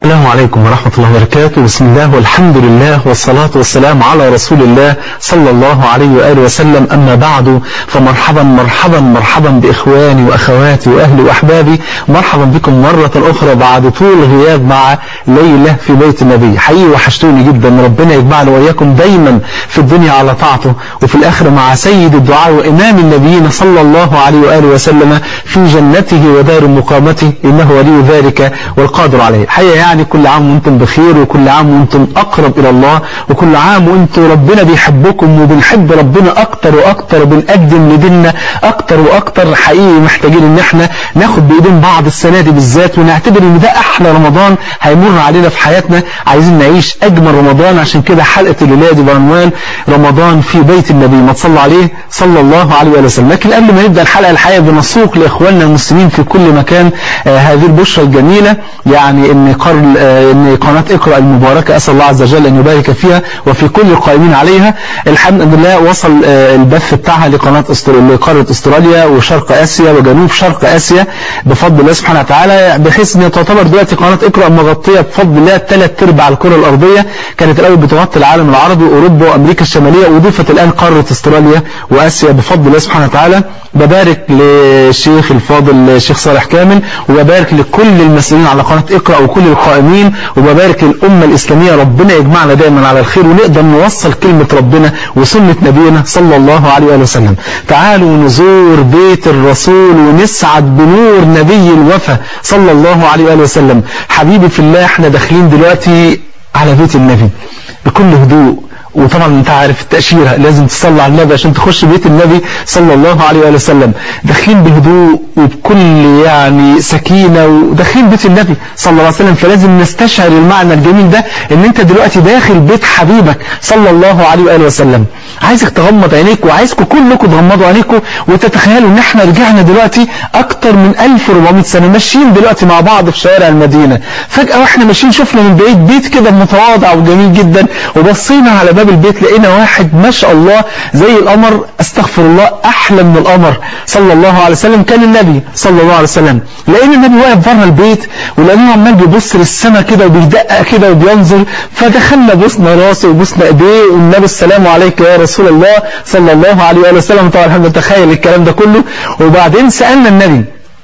السلام عليكم ورحمة الله وبركاته بسم الله والحمد لله والصلاة والسلام على رسول الله صلى الله عليه وآله وسلم أما بعد فمرحبا مرحبا مرحبا بإخواني وأخواتي وأهلي وأحبابي مرحبا بكم مرة أخرى بعد طول غياب مع ليلة في بيت النبي حقيقي وحشتوني جدا ربنا يجمعنا وإياكم دايما في الدنيا على طاعته وفي الآخرة مع سيد الدعاء وإمام النبيين صلى الله عليه وآله وسلم في جنته ودار مقامته إنه ولي ذلك والقادر عليه حقيقة يعني كل عام وانتم بخير وكل عام وانتم أقرب إلى الله وكل عام وانتم ربنا بيحبكم وبنحب ربنا أكتر وأكتر وبنقدم لديننا أكتر وأكتر حقيقي محتاجين إن احنا ناخد بإيدين بعض السنة دي بالذات ونعتبر إن ده أحلى رمضان هيمر علينا في حياتنا عايزين نعيش أجمل رمضان عشان كده حلقة الليلة دي بعنوان رمضان في بيت النبي ما تصلى عليه صلى الله عليه وسلم لكن قبل ما نبدأ الحلقة الحقيقة بنسوق لإخواننا المسلمين في كل مكان آه هذه البشرة الجميلة يعني إن قرن ان قناة اقرأ المباركة أسأل الله عز وجل أن يبارك فيها وفي كل القائمين عليها الحمد لله وصل البث بتاعها لقناة لقارة استراليا وشرق آسيا وجنوب شرق آسيا بفضل الله سبحانه وتعالى بحيث ان تعتبر دلوقتي قناة اقرأ مغطية بفضل الله ثلاث ارباع الكرة الأرضية كانت الأول بتغطي العالم العربي وأوروبا وأمريكا الشمالية وضيفت الآن قارة استراليا وآسيا بفضل الله سبحانه وتعالى ببارك للشيخ الفاضل الشيخ صالح كامل وببارك لكل المسؤولين على قناة اقرأ وكل القائمين وببارك الأمة الإسلامية ربنا يجمعنا دائما على الخير ونقدر نوصل كلمة ربنا وسنة نبينا صلى الله عليه وسلم تعالوا نزور بيت الرسول ونسعد بنور نبي الوفا صلى الله عليه وسلم حبيبي في الله احنا داخلين دلوقتي على بيت النبي بكل هدوء وطبعا انت عارف التأشيرة لازم تصلي على النبي عشان تخش بيت النبي صلى الله عليه وسلم داخلين بهدوء وبكل يعني سكينة وداخلين بيت النبي صلى الله عليه وسلم فلازم نستشعر المعنى الجميل ده ان انت دلوقتي داخل بيت حبيبك صلى الله عليه وآله وسلم عايزك تغمض عينيك وعايزكم كلكم تغمضوا عينيكم وتتخيلوا ان احنا رجعنا دلوقتي اكتر من 1400 سنة ماشيين دلوقتي مع بعض في شوارع المدينة فجأة واحنا ماشيين شفنا من بعيد بيت كده متواضع وجميل جدا وبصينا على باب البيت لقينا واحد ما شاء الله زي القمر استغفر الله احلى من القمر صلى الله عليه وسلم كان النبي صلى الله عليه وسلم لقينا النبي واقف بره البيت ولقيناه عمال بيبص للسماء كده وبيدقق كده وبينظر فدخلنا بوسنا راسه وبوسنا ايديه والنبي السلام عليك يا رسول الله صلى الله عليه وسلم طبعا احنا نتخيل الكلام ده كله وبعدين سألنا النبي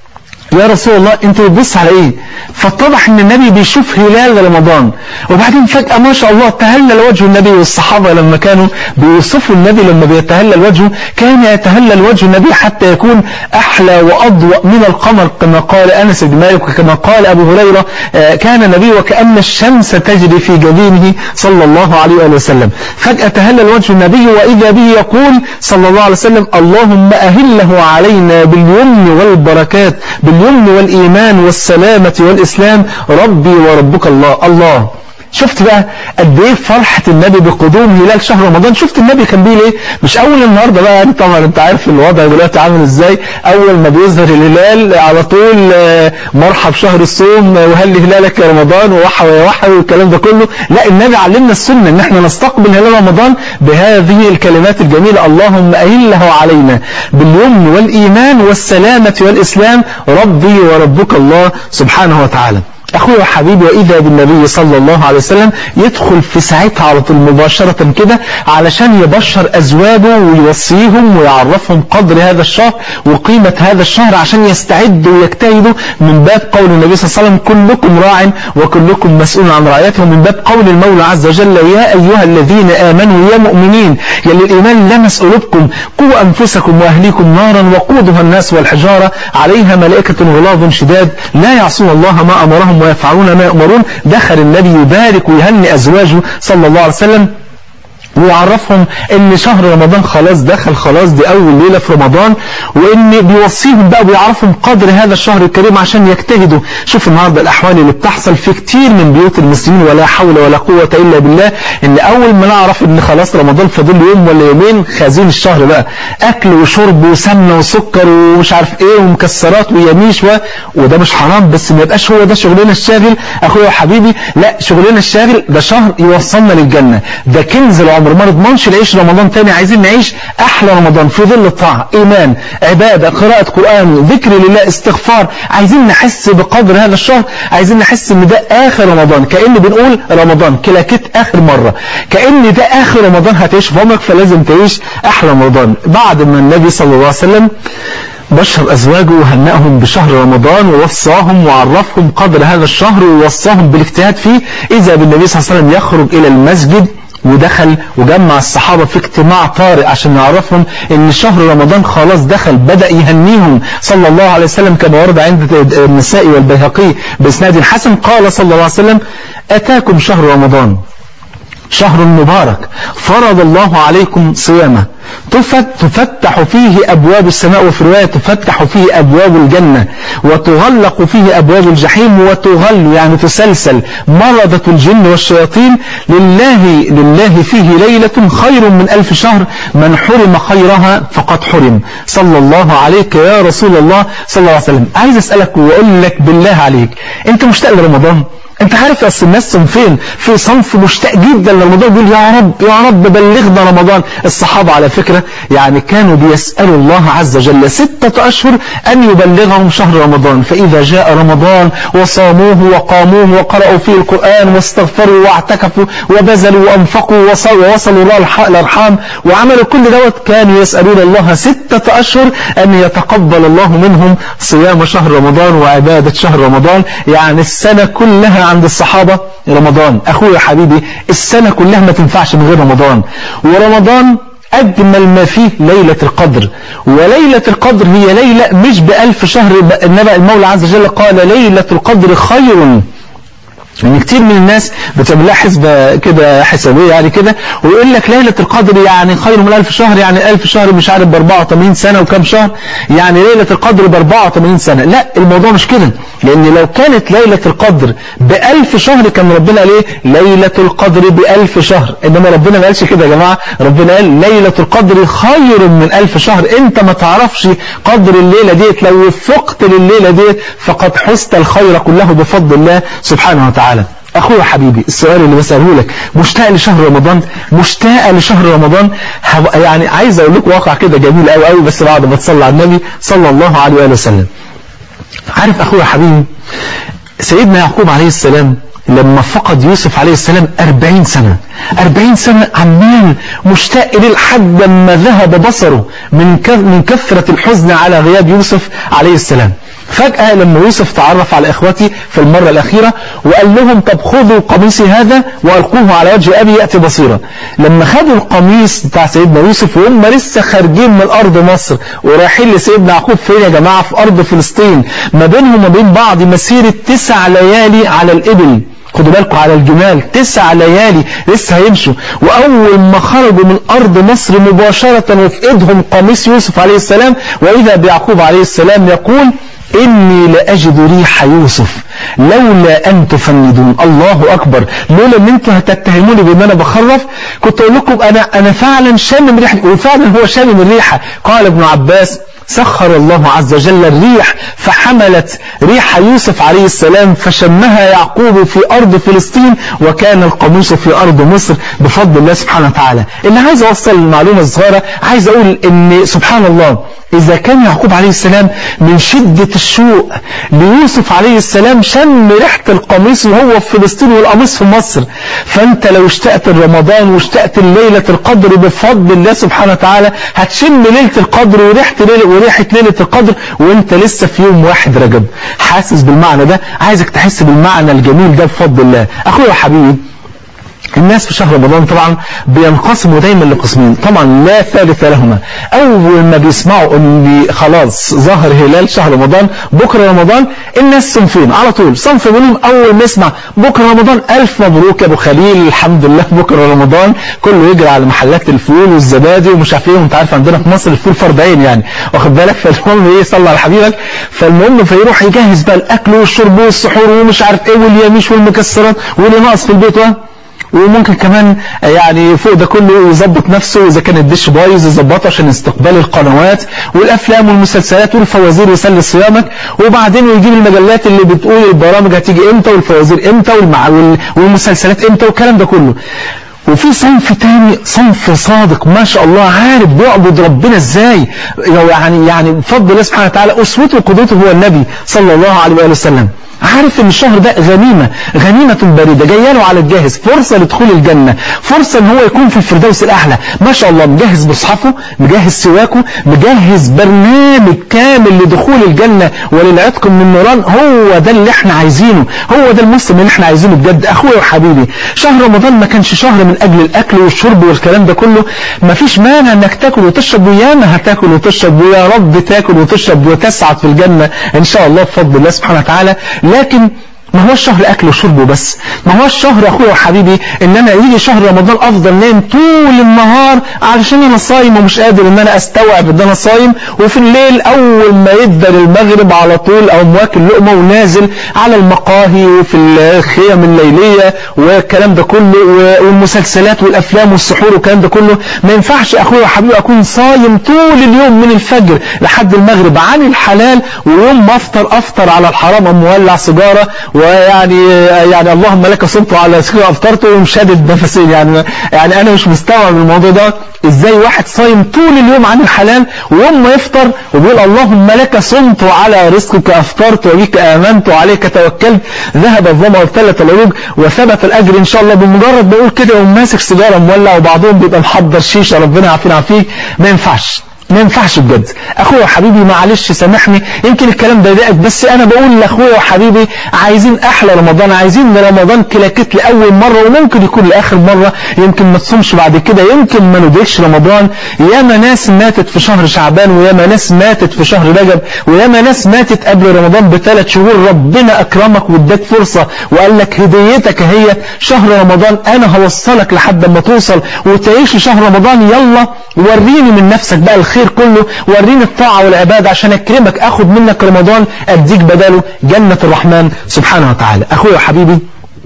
يا رسول الله انت بتبص على ايه فاتضح ان النبي بيشوف هلال رمضان وبعدين فجأة ما شاء الله تهلل وجه النبي والصحابة لما كانوا بيوصفوا النبي لما بيتهلل وجهه كان يتهلل وجه النبي حتى يكون احلى واضوء من القمر كما قال انس بن مالك وكما قال ابو هريرة كان النبي وكأن الشمس تجري في جبينه صلى الله عليه وآله وسلم فجأة تهلل وجه النبي وإذا به يقول صلى الله عليه وسلم اللهم أهله علينا باليمن والبركات باليمن والإيمان والسلامة والإسلام ربي وربك الله الله شفت بقى قد ايه فرحة النبي بقدوم هلال شهر رمضان شفت النبي كان بيقول ايه مش اول النهارده بقى يعني طبعا انت عارف الوضع دلوقتي عامل ازاي اول ما بيظهر الهلال على طول مرحب شهر الصوم وهل هلالك يا رمضان ووحى ويا وحى والكلام ده كله لا النبي علمنا السنة ان احنا نستقبل هلال رمضان بهذه الكلمات الجميلة اللهم أهله علينا باليمن والإيمان والسلامة والإسلام ربي وربك الله سبحانه وتعالى أخوي وحبيبي وإذا بالنبي صلى الله عليه وسلم يدخل في ساعتها على طول مباشرة كده علشان يبشر أزواجه ويوصيهم ويعرفهم قدر هذا الشهر وقيمة هذا الشهر عشان يستعدوا ويجتهدوا من باب قول النبي صلى الله عليه وسلم كلكم راع وكلكم مسؤول عن رعيته من باب قول المولى عز وجل يا أيها الذين آمنوا يا مؤمنين يلي الإيمان لمس قلوبكم قوا أنفسكم وأهليكم نارا وقودها الناس والحجارة عليها ملائكة غلاظ شداد لا يعصون الله ما أمرهم ويفعلون ما يأمرون دخل النبي يبارك ويهني أزواجه صلى الله عليه وسلم ويعرفهم ان شهر رمضان خلاص دخل خلاص دي اول ليلة في رمضان وان بيوصيهم بقى ويعرفهم قدر هذا الشهر الكريم عشان يجتهدوا شوف النهاردة الاحوال اللي بتحصل في كتير من بيوت المسلمين ولا حول ولا قوة الا بالله ان اول ما نعرف ان خلاص رمضان فاضل يوم ولا يومين خازين الشهر بقى اكل وشرب وسمنة وسكر ومش عارف ايه ومكسرات ويميش و... وده مش حرام بس ما يبقاش هو ده شغلنا الشاغل اخويا وحبيبي لا شغلنا الشاغل ده شهر يوصلنا للجنة ده كنز العمر العمر ما نضمنش نعيش رمضان تاني عايزين نعيش احلى رمضان في ظل الطاعه ايمان عباده قراءه قران ذكر لله استغفار عايزين نحس بقدر هذا الشهر عايزين نحس ان ده اخر رمضان كأن بنقول رمضان كلاكيت اخر مره كأن ده اخر رمضان هتعيش في عمرك فلازم تعيش احلى رمضان بعد ما النبي صلى الله عليه وسلم بشر أزواجه وهنأهم بشهر رمضان ووصاهم وعرفهم قدر هذا الشهر ووصاهم بالاجتهاد فيه إذا بالنبي صلى الله عليه وسلم يخرج إلى المسجد ودخل وجمع الصحابة في اجتماع طارئ عشان يعرفهم ان شهر رمضان خلاص دخل بدأ يهنيهم صلى الله عليه وسلم كما ورد عند النساء والبيهقي بإسناد حسن قال صلى الله عليه وسلم أتاكم شهر رمضان شهر مبارك فرض الله عليكم صيامه تفتح فيه أبواب السماء وفي رواية تفتح فيه أبواب الجنة وتغلق فيه أبواب الجحيم وتغل يعني تسلسل مرضة الجن والشياطين لله, لله فيه ليلة خير من ألف شهر من حرم خيرها فقد حرم صلى الله عليك يا رسول الله صلى الله عليه وسلم عايز أسألك وأقول لك بالله عليك أنت مشتاق لرمضان انت عارف اصل الناس صنفين في صنف مشتاق جدا لرمضان بيقول يا رب يا رب بلغنا رمضان الصحابة على فكرة يعني كانوا بيسألوا الله عز وجل ستة أشهر أن يبلغهم شهر رمضان فإذا جاء رمضان وصاموه وقاموه وقرأوا فيه القرآن واستغفروا واعتكفوا وبذلوا وأنفقوا ووصلوا الأرحام وعملوا كل دوت كانوا يسألون الله ستة أشهر أن يتقبل الله منهم صيام شهر رمضان وعبادة شهر رمضان يعني السنة كلها عند الصحابة رمضان أخويا حبيبي السنة كلها ما تنفعش من غير رمضان ورمضان أجمل ما فيه ليلة القدر وليلة القدر هي ليلة مش بألف شهر إنما المولى عز وجل قال ليلة القدر خير يعني كتير من الناس بتعمل لها حسبة كده حسابية يعني كده ويقول لك ليلة القدر يعني خير من ألف شهر يعني ألف شهر مش عارف ب 84 سنة وكم شهر يعني ليلة القدر ب 84 سنة لا الموضوع مش كده لأن لو كانت ليلة القدر بألف شهر كان ربنا قال ايه ليلة القدر بألف شهر إنما ربنا ما قالش كده يا جماعة ربنا قال ليلة القدر خير من ألف شهر أنت ما تعرفش قدر الليلة ديت لو وفقت لليلة ديت فقد حست الخير كله بفضل الله سبحانه وتعالى تعالى أخويا حبيبي السؤال اللي بسأله لك مشتاق لشهر رمضان مشتاق لشهر رمضان يعني عايز أقول لكم واقع كده جميل قوي قوي بس بعد ما تصلى على النبي صلى الله عليه وآله وسلم عارف أخويا حبيبي سيدنا يعقوب عليه السلام لما فقد يوسف عليه السلام أربعين سنة أربعين سنة عمال مشتاق إليه لحد ما ذهب بصره من من كثرة الحزن على غياب يوسف عليه السلام فجأة لما يوسف تعرف على إخوتي في المرة الأخيرة وقال لهم طب خذوا قميصي هذا وألقوه على وجه أبي يأتي بصيرا لما خدوا القميص بتاع سيدنا يوسف وهم لسه خارجين من أرض مصر ورايحين لسيدنا يعقوب فين يا جماعة في أرض فلسطين ما بينهم وما بين بعض مسيرة تسع ليالي على الإبل خدوا بالكم على الجمال تسع ليالي لسه هيمشوا وأول ما خرجوا من أرض مصر مباشرة وفي إيدهم قميص يوسف عليه السلام وإذا بيعقوب عليه السلام يقول إني لأجد ريح يوسف لولا أن تفندون الله أكبر لولا أن أنتوا هتتهموني بأن أنا بخرف كنت أقول لكم أنا, أنا فعلا شامم ريحة وفعلا هو شامم الريحة قال ابن عباس سخر الله عز وجل الريح فحملت ريح يوسف عليه السلام فشمها يعقوب في أرض فلسطين وكان القميص في أرض مصر بفضل الله سبحانه وتعالى اللي عايز أوصل المعلومة الصغيرة عايز أقول أن سبحان الله إذا كان يعقوب عليه السلام من شدة الشوق ليوسف عليه السلام شم ريحة القميص وهو في فلسطين والقميص في مصر فأنت لو اشتقت رمضان واشتقت ليلة القدر بفضل الله سبحانه وتعالى هتشم ليلة القدر وريحة ليلة, وريحة ليلة القدر وانت لسه في يوم واحد رجب حاسس بالمعنى ده عايزك تحس بالمعنى الجميل ده بفضل الله أخويا حبيبي الناس في شهر رمضان طبعا بينقسموا دايما لقسمين طبعا لا ثالث لهما اول ما بيسمعوا ان خلاص ظهر هلال شهر رمضان بكره رمضان الناس صنفين على طول صنف منهم اول ما يسمع بكره رمضان الف مبروك يا ابو خليل الحمد لله بكره رمضان كله يجري على محلات الفول والزبادي ومش عارف ايه وانت عارف عندنا في مصر الفول فرضين يعني واخد بالك فالمهم ايه صلى على حبيبك فالمهم فيروح يجهز بقى الاكل والشرب والسحور ومش عارف ايه واليميش والمكسرات واللي ناقص في البيت وممكن كمان يعني فوق ده كله يظبط نفسه إذا كان الدش بايظ يظبطه عشان استقبال القنوات والأفلام والمسلسلات والفوازير يسلي صيامك وبعدين يجيب المجلات اللي بتقول البرامج هتيجي امتى والفوازير امتى والمع والمسلسلات امتى والكلام ده كله وفي صنف تاني صنف صادق ما شاء الله عارف بيعبد ربنا ازاي يعني يعني بفضل الله سبحانه وتعالى اسوته وقدوته هو النبي صلى الله عليه واله وسلم عارف ان الشهر ده غنيمة غنيمة بريدة جايه له على الجاهز فرصة لدخول الجنة فرصة ان هو يكون في الفردوس الاعلى ما شاء الله مجهز مصحفه مجهز سواكه مجهز برنامج كامل لدخول الجنة وللعتق من النيران هو ده اللي احنا عايزينه هو ده المسلم اللي احنا عايزينه بجد اخويا وحبيبي شهر رمضان ما كانش شهر من اجل الاكل والشرب والكلام ده كله ما فيش مانع انك تاكل وتشرب وياما هتاكل وتشرب ويا رب تاكل وتشرب وتسعد في الجنة ان شاء الله بفضل الله سبحانه وتعالى لكن ما هو الشهر اكل وشرب وبس ما هو الشهر اخويا وحبيبي ان انا يجي شهر رمضان افضل نايم طول النهار علشان انا صايم ومش قادر ان انا استوعب ان انا صايم وفي الليل اول ما يدبر المغرب على طول او مواكل لقمه ونازل على المقاهي وفي الخيم الليليه والكلام ده كله والمسلسلات والافلام والسحور والكلام ده كله ما ينفعش اخويا وحبيبي اكون صايم طول اليوم من الفجر لحد المغرب عن الحلال ويوم ما افطر افطر على الحرام ام مولع سيجاره ويعني يعني اللهم لك صمت على سكر افطرت ومشادد نفسين يعني يعني انا مش مستوعب الموضوع ده ازاي واحد صايم طول اليوم عن الحلال ويوم ما يفطر وبيقول اللهم لك صمت على رزقك افطرت وبك امنت وعليك توكلت ذهب الظما وابتلت العروج وثبت الاجر ان شاء الله بمجرد ما يقول كده يقوم ماسك سيجاره مولع وبعضهم بيبقى محضر شيشه ربنا يعافينا عافيك ما ينفعش ما ينفعش بجد اخويا وحبيبي معلش سامحني يمكن الكلام ده يضايقك بس انا بقول لاخويا وحبيبي عايزين احلى رمضان عايزين رمضان كلاكيت لاول مره وممكن يكون لاخر مره يمكن ما تصومش بعد كده يمكن ما ندركش رمضان ياما ناس ماتت في شهر شعبان وياما ناس ماتت في شهر رجب وياما ناس ماتت قبل رمضان بثلاث شهور ربنا اكرمك واداك فرصه وقال لك هديتك هي شهر رمضان انا هوصلك لحد ما توصل وتعيش شهر رمضان يلا وريني من نفسك بقى الخير كله وريني الطاعة والعبادة عشان اكرمك اخد منك رمضان اديك بداله جنة الرحمن سبحانه وتعالى اخويا وحبيبي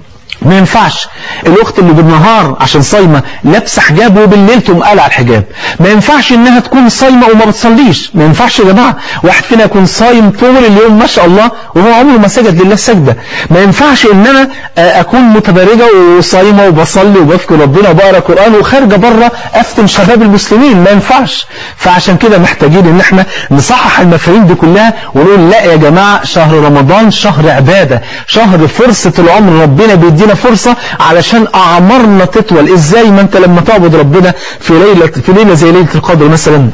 ما ينفعش الاخت اللي بالنهار عشان صايمة لابسه حجاب وبالليل تقوم قلع الحجاب ما ينفعش انها تكون صايمة وما بتصليش ما ينفعش يا جماعة واحد فينا يكون صايم طول اليوم ما شاء الله وهو عمره ما سجد لله سجدة ما ينفعش ان انا اكون متبرجة وصايمة وبصلي وبذكر ربنا وبقرا قرآن وخارجة بره افتن شباب المسلمين ما ينفعش فعشان كده محتاجين ان احنا نصحح المفاهيم دي كلها ونقول لا يا جماعة شهر رمضان شهر عبادة شهر فرصة العمر ربنا بيدينا فرصة علشان أعمارنا تطول إزاي ما أنت لما تعبد ربنا في ليلة, في ليلة زي ليلة القدر مثلا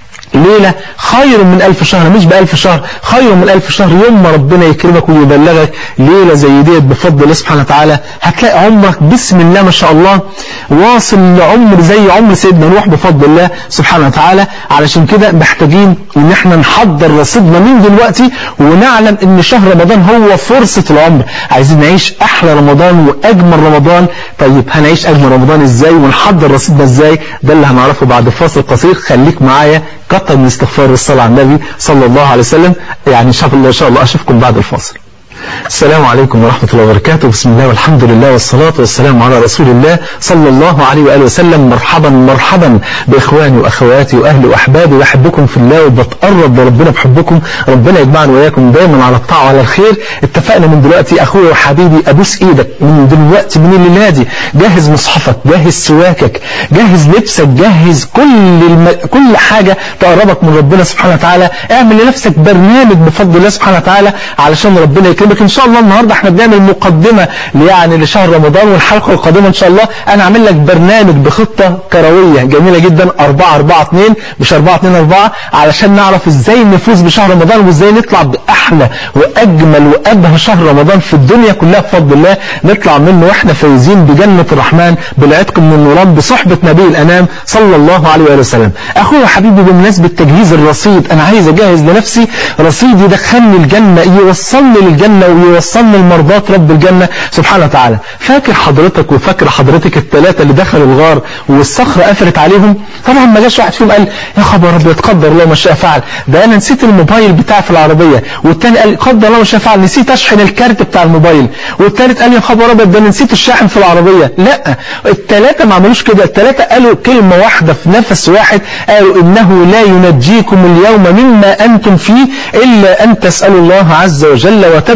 ليلة خير من ألف شهر مش بألف شهر خير من ألف شهر يوم ما ربنا يكرمك ويبلغك ليلة زي ديت بفضل الله سبحانه وتعالى هتلاقي عمرك بسم الله ما شاء الله واصل لعمر زي عمر سيدنا نوح بفضل الله سبحانه وتعالى علشان كده محتاجين ان احنا نحضر رصيدنا من دلوقتي ونعلم ان شهر رمضان هو فرصة العمر عايزين نعيش احلى رمضان واجمل رمضان طيب هنعيش اجمل رمضان ازاي ونحضر رصيدنا ازاي ده اللي هنعرفه بعد فاصل قصير خليك معايا كتر من استغفار الصلاة على النبي صلى الله عليه وسلم يعني ان شاء الله ان شاء الله اشوفكم بعد الفاصل السلام عليكم ورحمة الله وبركاته بسم الله والحمد لله والصلاة والسلام على رسول الله صلى الله عليه وآله وسلم مرحبا مرحبا بإخواني وأخواتي وأهلي وأحبابي وأحبكم في الله وبتقرب لربنا بحبكم ربنا يجمعنا وإياكم دايما على الطاعة وعلى الخير اتفقنا من دلوقتي أخويا وحبيبي أبوس إيدك من دلوقتي من الليلة دي جهز مصحفك جهز سواكك جهز لبسك جهز كل الم... كل حاجة تقربك من ربنا سبحانه وتعالى اعمل لنفسك برنامج بفضل الله سبحانه وتعالى علشان ربنا يكرمك ان شاء الله النهاردة احنا بنعمل مقدمة يعني لشهر رمضان والحلقة القادمة ان شاء الله انا اعمل لك برنامج بخطة كروية جميلة جدا 4 4 2 مش 4 2 4 علشان نعرف ازاي نفوز بشهر رمضان وازاي نطلع باحلى واجمل وابهى شهر رمضان في الدنيا كلها بفضل الله نطلع منه واحنا فايزين بجنة الرحمن بالعتق من النوران بصحبة نبي الانام صلى الله عليه وآله وسلم اخويا حبيبي بمناسبة تجهيز الرصيد انا عايز اجهز لنفسي رصيد يدخلني الجنة يوصلني للجنة ويوصلني لمرضات رب الجنة سبحانه وتعالى فاكر حضرتك وفاكر حضرتك الثلاثة اللي دخلوا الغار والصخرة قفلت عليهم طبعا ما جاش واحد فيهم قال يا خبر رب يتقدر الله ما شاء فعل ده انا نسيت الموبايل بتاعي في العربية والتاني قال قدر الله ما شاء فعل نسيت اشحن الكارت بتاع الموبايل والتالت قال يا خبر رب ده انا نسيت الشاحن في العربية لا الثلاثة ما عملوش كده الثلاثة قالوا كلمة واحدة في نفس واحد قالوا انه لا ينجيكم اليوم مما انتم فيه الا ان تسألوا الله عز وجل وتبقى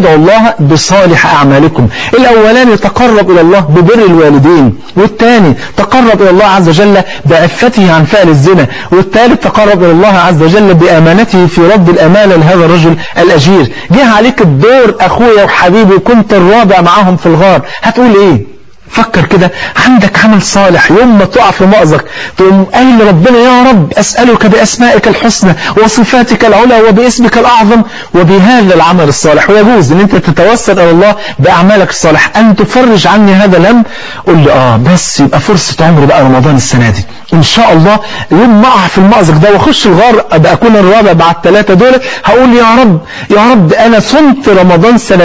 ادعوا الله بصالح أعمالكم الأولاني تقرب إلى الله ببر الوالدين والثاني تقرب إلى الله عز وجل بعفته عن فعل الزنا والثالث تقرب إلى الله عز وجل بأمانته في رد الأمانة لهذا الرجل الأجير جه عليك الدور أخويا وحبيبي كنت الرابع معاهم في الغار هتقول إيه فكر كده عندك عمل صالح يوم ما تقع في مأزق تقوم قايل لربنا يا رب أسألك بأسمائك الحسنى وصفاتك العلى وباسمك الأعظم وبهذا العمل الصالح ويجوز أن أنت تتوسل إلى الله بأعمالك الصالح أن تفرج عني هذا الهم قل لي آه بس يبقى فرصة عمري بقى رمضان السنة دي إن شاء الله يوم ما أقع في المأزق ده وأخش الغار أبقى أكون الرابع بعد الثلاثة دول هقول يا رب يا رب أنا صمت رمضان سنة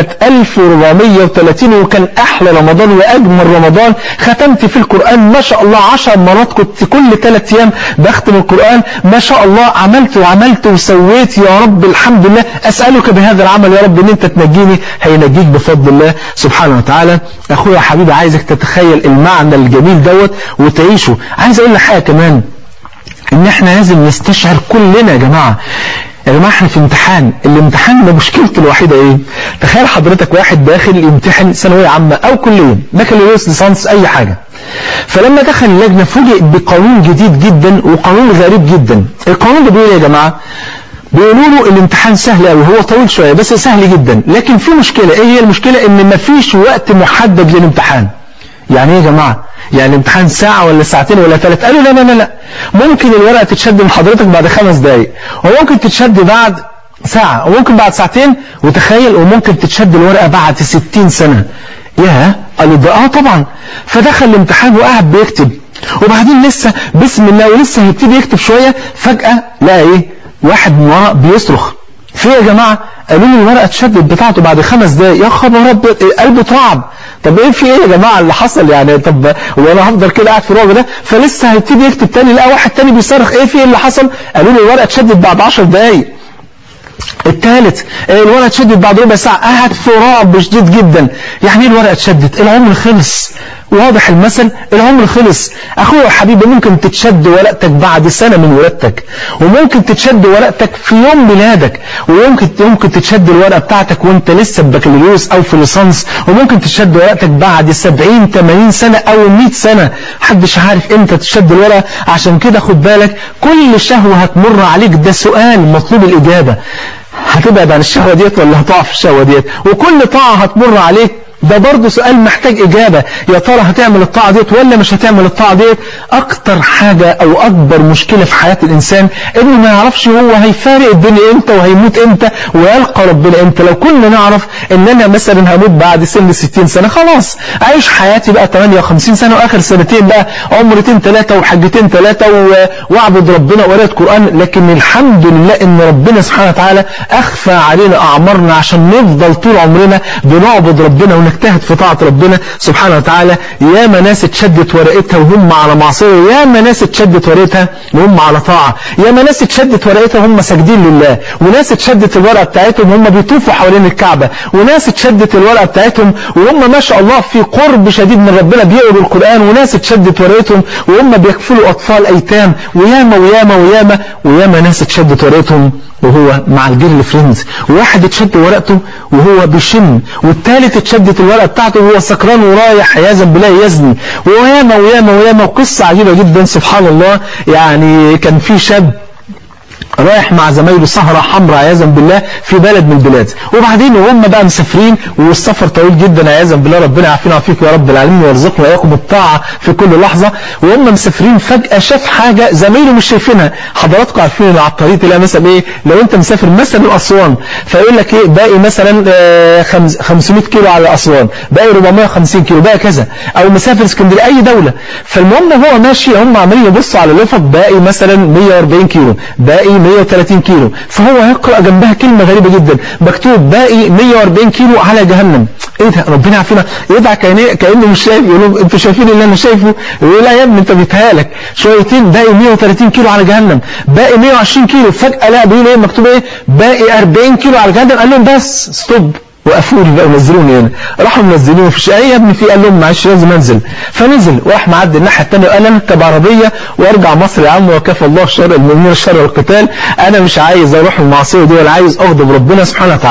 1430 وكان أحلى رمضان وأجمل رمضان ختمت في القرآن ما شاء الله عشر مرات كنت كل ثلاث أيام بختم القرآن ما شاء الله عملت وعملت وسويت يا رب الحمد لله أسألك بهذا العمل يا رب أن أنت تنجيني هينجيك بفضل الله سبحانه وتعالى أخويا حبيبي عايزك تتخيل المعنى الجميل دوت وتعيشه عايز أقول لك حاجة كمان ان احنا لازم نستشعر كلنا يا جماعة يا جماعة احنا في امتحان الامتحان ده مشكلته الوحيدة ايه تخيل حضرتك واحد داخل يمتحن ثانوية عامة او كلية بكالوريوس ليسانس اي حاجة فلما دخل اللجنة فوجئ بقانون جديد جدا وقانون غريب جدا القانون ده بيقول يا جماعة بيقولوا له الامتحان سهل قوي هو طويل شوية بس سهل جدا لكن في مشكلة ايه هي المشكلة ان مفيش وقت محدد للامتحان يعني ايه يا جماعة يعني الامتحان ساعة ولا ساعتين ولا ثلاث قالوا لا لا لا لا ممكن الورقة تتشد من حضرتك بعد خمس دقايق وممكن تتشد بعد ساعة وممكن بعد ساعتين وتخيل وممكن تتشد الورقة بعد ستين سنة يا قالوا ده اه طبعا فدخل الامتحان وقعد بيكتب وبعدين لسه بسم الله ولسه هيبتدي يكتب شوية فجأة لقى ايه واحد من ورا بيصرخ في يا جماعة قالوا له الورقة اتشدت بتاعته بعد خمس دقايق يا خبر رب قلبه تعب طب ايه في ايه يا جماعة اللي حصل يعني طب وانا هفضل كده قاعد في الرعب ده فلسه هيبتدي يكتب تاني لقى واحد تاني بيصرخ ايه في ايه اللي حصل قالوا له الورقة اتشدت بعد 10 دقايق الثالث الورقة اتشدت بعد ربع ساعة قاعد في رعب شديد جدا يعني ايه الورقة اتشدت العمر خلص واضح المثل العمر خلص اخويا وحبيبي ممكن تتشد ورقتك بعد سنة من ولادتك وممكن تتشد ورقتك في يوم ميلادك وممكن ممكن تتشد الورقة بتاعتك وانت لسه بكالوريوس او في ليسانس وممكن تتشد ورقتك بعد 70 80 سنة او 100 سنة محدش عارف امتى تشد الورقة عشان كده خد بالك كل شهوة هتمر عليك ده سؤال مطلوب الاجابة هتبعد عن الشهوة ديت ولا هتقع في الشهوة ديت وكل طاعة هتمر عليك ده برضه سؤال محتاج إجابة يا ترى هتعمل الطاعة ديت ولا مش هتعمل الطاعة ديت أكتر حاجة أو أكبر مشكلة في حياة الإنسان إنه ما يعرفش هو هيفارق الدنيا إمتى وهيموت إمتى ويلقى ربنا إمتى لو كنا نعرف إن أنا مثلا هموت بعد سن 60 سنة خلاص أعيش حياتي بقى 58 سنة وآخر سنتين بقى عمرتين ثلاثة وحجتين ثلاثة وأعبد ربنا وقراءة قرآن لكن الحمد لله إن ربنا سبحانه وتعالى أخفى علينا أعمارنا عشان نفضل طول عمرنا بنعبد ربنا ونجتهد في طاعة ربنا سبحانه وتعالى ياما ناس اتشدت ورقتها وهم على معصية ياما ناس اتشدت ورقتها وهم على طاعة ياما ناس اتشدت ورقتها وهم ساجدين لله وناس اتشدت الورقة بتاعتهم وهم بيطوفوا حوالين الكعبة وناس اتشدت الورقة بتاعتهم وهم ما شاء الله في قرب شديد من ربنا بيقروا القرآن وناس اتشدت ورقتهم وهم بيكفلوا أطفال أيتام وياما وياما وياما وياما ناس اتشدت ورقتهم وهو مع الجيرل فريندز وواحد اتشد ورقته وهو بيشم والثالث اتشدت الورقه بتاعته وهو سكران ورايح عياذا بالله يزني وياما وياما وياما وقصه عجيبه جدا سبحان الله يعني كان في شاب رايح مع زمايله سهرة حمراء عياذا بالله في بلد من البلاد وبعدين وهم بقى مسافرين والسفر طويل جدا عياذا بالله ربنا يعافينا ويعافيك يا رب العالمين ويرزقنا واياكم الطاعة في كل لحظة وهم مسافرين فجأة شاف حاجة زمايله مش شايفينها حضراتكم عارفين اللي على الطريق تلاقي مثلا ايه لو انت مسافر مثلا اسوان فيقول لك ايه باقي مثلا آه 500 كيلو على اسوان باقي 450 كيلو باقي كذا او مسافر اسكندريه اي دولة فالمهم هو ماشي هم عمالين يبصوا على الافق باقي مثلا 140 كيلو باقي 130 كيلو فهو يقرأ جنبها كلمة غريبة جدا مكتوب باقي 140 كيلو على جهنم ايه ده ربنا يعافينا يدعى كأنه, كأنه مش شايف يقول لهم انتوا شايفين اللي انا شايفه يقول لا يا ابني انت بيتهيألك شويتين باقي 130 كيلو على جهنم باقي 120 كيلو فجأة لا بيقول ايه مكتوب ايه باقي 40 كيلو على جهنم قال لهم بس ستوب وقفوا لي بقى ونزلوني هنا راحوا منزلوني في ايه يا ابني في قال لهم معلش لازم انزل فنزل وراح معدي الناحيه الثانيه وقال انا اركب عربيه وارجع مصر يا عم وكفى الله شر المؤمنين شر القتال انا مش عايز اروح المعصيه دي ولا عايز اغضب ربنا سبحانه وتعالى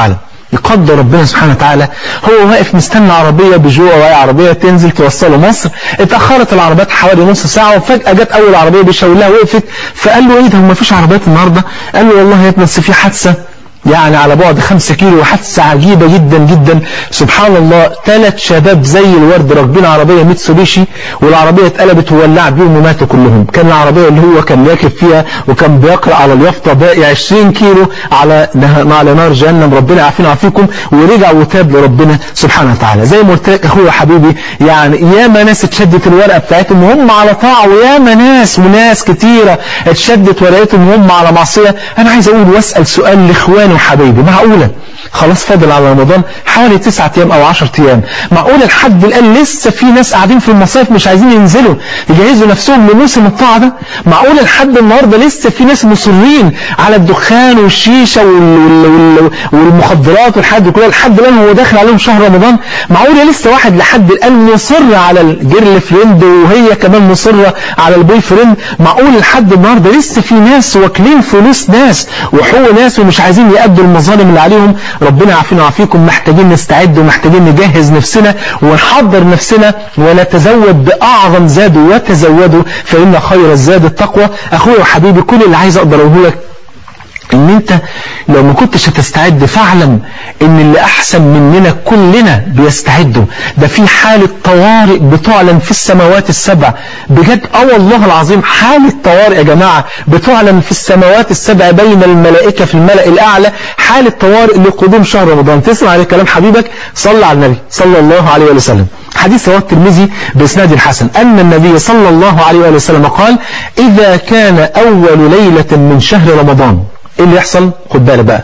يقدر ربنا سبحانه وتعالى هو واقف مستنى عربية بجوع وهي عربية تنزل توصله مصر اتأخرت العربيات حوالي نص ساعة وفجأة جت أول عربية بيشاور لها وقفت فقال له ايه ده هو مفيش عربيات النهاردة قال له والله يا ابني بس في حادثة يعني على بعد خمسة كيلو وحادثة عجيبة جدا جدا سبحان الله ثلاث شباب زي الورد راكبين عربية ميتسوبيشي والعربية اتقلبت وولع بيهم وماتوا كلهم كان العربية اللي هو كان راكب فيها وكان بيقرأ على اليافطة باقي 20 كيلو على على نار جهنم ربنا يعافينا ويعافيكم ورجع وتاب لربنا سبحانه وتعالى زي ما قلت لك اخويا وحبيبي يعني ياما ناس اتشدت الورقة بتاعتهم وهم على طاعة وياما ناس وناس كتيرة اتشدت ورقتهم وهم على معصية انا عايز اقول واسأل سؤال لاخواني وحبايبي معقولة خلاص فاضل على رمضان حوالي تسعة ايام او عشر ايام معقولة لحد الان لسه في ناس قاعدين في المصايف مش عايزين ينزلوا يجهزوا نفسهم لموسم الطاعة ده معقولة لحد النهاردة لسه في ناس مصرين على الدخان والشيشة وال وال وال والمخدرات والحاجات دي كلها لحد الان هو داخل عليهم شهر رمضان معقولة لسه واحد لحد الان مصر على الجيرل فريند وهي كمان مصرة على البوي فريند معقول لحد النهاردة لسه في ناس واكلين فلوس ناس وحقوق ناس ومش عايزين يأدوا المظالم اللي عليهم ربنا يعافينا ويعافيكم محتاجين نستعد ومحتاجين نجهز نفسنا ونحضر نفسنا ونتزود بأعظم زاد وتزودوا فإن خير الزاد التقوى أخويا وحبيبي كل اللي عايز أقدر أقوله لك ان انت لو ما كنتش هتستعد فاعلم ان اللي احسن مننا كلنا بيستعدوا ده في حالة طوارئ بتعلن في السماوات السبع بجد اه والله العظيم حالة طوارئ يا جماعة بتعلن في السماوات السبع بين الملائكة في الملأ الاعلى حالة طوارئ لقدوم شهر رمضان تسمع على كلام حبيبك صلى على النبي صلى الله عليه وسلم حديث رواه الترمذي بإسناد الحسن أن النبي صلى الله عليه وسلم قال إذا كان أول ليلة من شهر رمضان ايه اللي يحصل خد بالك بقى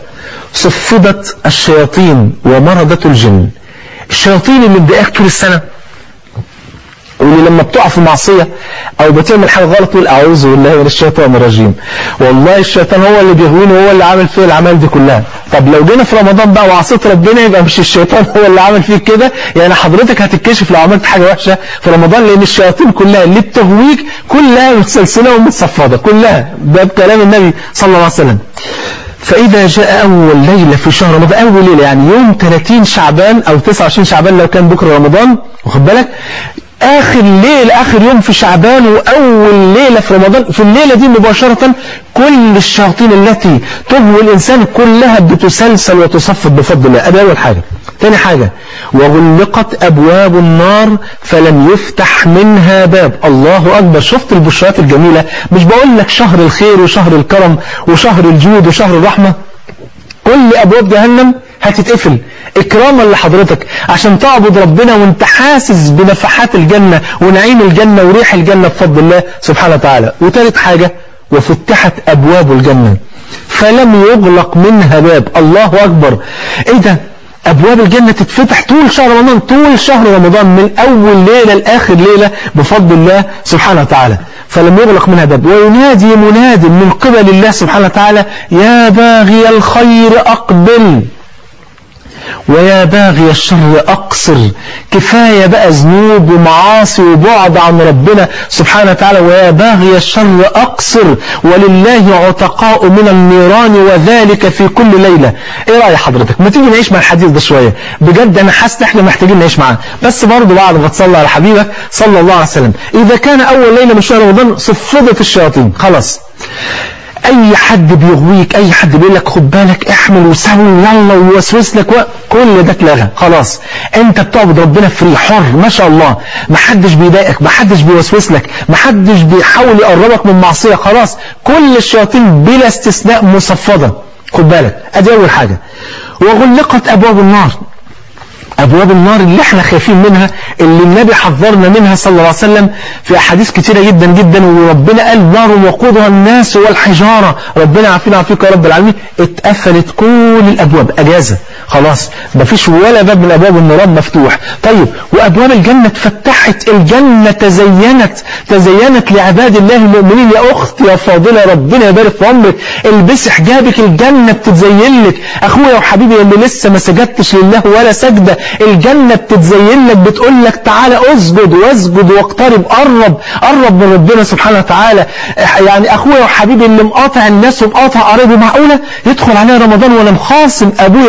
صفدت الشياطين ومرضت الجن الشياطين اللي مضايقاك طول السنة واللي لما بتقع في معصية او بتعمل حاجة غلط تقول اعوذ بالله من الشيطان الرجيم والله الشيطان هو اللي بيهويني وهو اللي عامل فيه الاعمال دي كلها طب لو جينا في رمضان بقى وعصيت ربنا يبقى مش الشيطان هو اللي عامل فيك كده يعني حضرتك هتتكشف لو عملت حاجة وحشة في رمضان لان الشياطين كلها اللي بتهويك كلها متسلسلة ومتصفدة كلها ده بكلام النبي صلى الله عليه وسلم فإذا جاء أول ليلة في شهر رمضان أول ليلة يعني يوم 30 شعبان أو 29 شعبان لو كان بكرة رمضان واخد بالك آخر ليلة آخر يوم في شعبان وأول ليلة في رمضان في الليلة دي مباشرة كل الشياطين التي تهوي الإنسان كلها بتسلسل وتصفد بفضل الله هذه أول حاجة تاني حاجة وغلقت أبواب النار فلم يفتح منها باب الله أكبر شفت البشرات الجميلة مش بقول لك شهر الخير وشهر الكرم وشهر الجود وشهر الرحمة كل أبواب جهنم هتتقفل إكراما لحضرتك عشان تعبد ربنا وانت حاسس بنفحات الجنة ونعيم الجنة وريح الجنة بفضل الله سبحانه وتعالى وثالث حاجة وفتحت أبواب الجنة فلم يغلق منها باب الله أكبر إيه ده أبواب الجنة تتفتح طول شهر رمضان طول شهر رمضان من أول ليلة لآخر ليلة بفضل الله سبحانه وتعالى فلم يغلق منها باب وينادي مناد من قبل الله سبحانه وتعالى يا باغي الخير أقبل ويا باغي الشر أقصر كفاية بقى ذنوب ومعاصي وبعد عن ربنا سبحانه وتعالى ويا باغي الشر أقصر ولله عتقاء من النيران وذلك في كل ليلة ايه رأي حضرتك ما تيجي نعيش مع الحديث ده شوية بجد انا حاسس احنا محتاجين نعيش معاه بس برضه بعد ما تصلى على حبيبك صلى الله عليه وسلم اذا كان اول ليلة من شهر رمضان صفدت الشياطين خلاص اي حد بيغويك اي حد بيقول لك خد بالك احمل وسوي يلا ويوسوس لك و... كل ده اتلغى خلاص انت بتعبد ربنا فري حر ما شاء الله ما حدش بيضايقك ما حدش بيوسوس لك ما حدش بيحاول يقربك من معصيه خلاص كل الشياطين بلا استثناء مصفده خد بالك ادي اول حاجه وغلقت ابواب النار أبواب النار اللي احنا خايفين منها اللي النبي حذرنا منها صلى الله عليه وسلم في أحاديث كتيرة جدا جدا وربنا قال نار وقودها الناس والحجارة ربنا عافينا عافيك يا رب العالمين اتقفلت كل الأبواب أجازة خلاص مفيش ولا باب من أبواب النيران مفتوح طيب وأبواب الجنة اتفتحت الجنة تزينت تزينت لعباد الله المؤمنين يا أخت يا فاضلة ربنا يبارك في عمرك البسي حجابك الجنة بتتزين لك أخويا وحبيبي اللي لسه ما سجدتش لله ولا سجدة الجنة بتتزين لك بتقول لك تعالى اسجد واسجد واقترب قرب قرب من ربنا سبحانه وتعالى يعني اخويا وحبيبي اللي مقاطع الناس ومقاطع قرايبه معقولة يدخل عليها رمضان وانا مخاصم ابويا وامي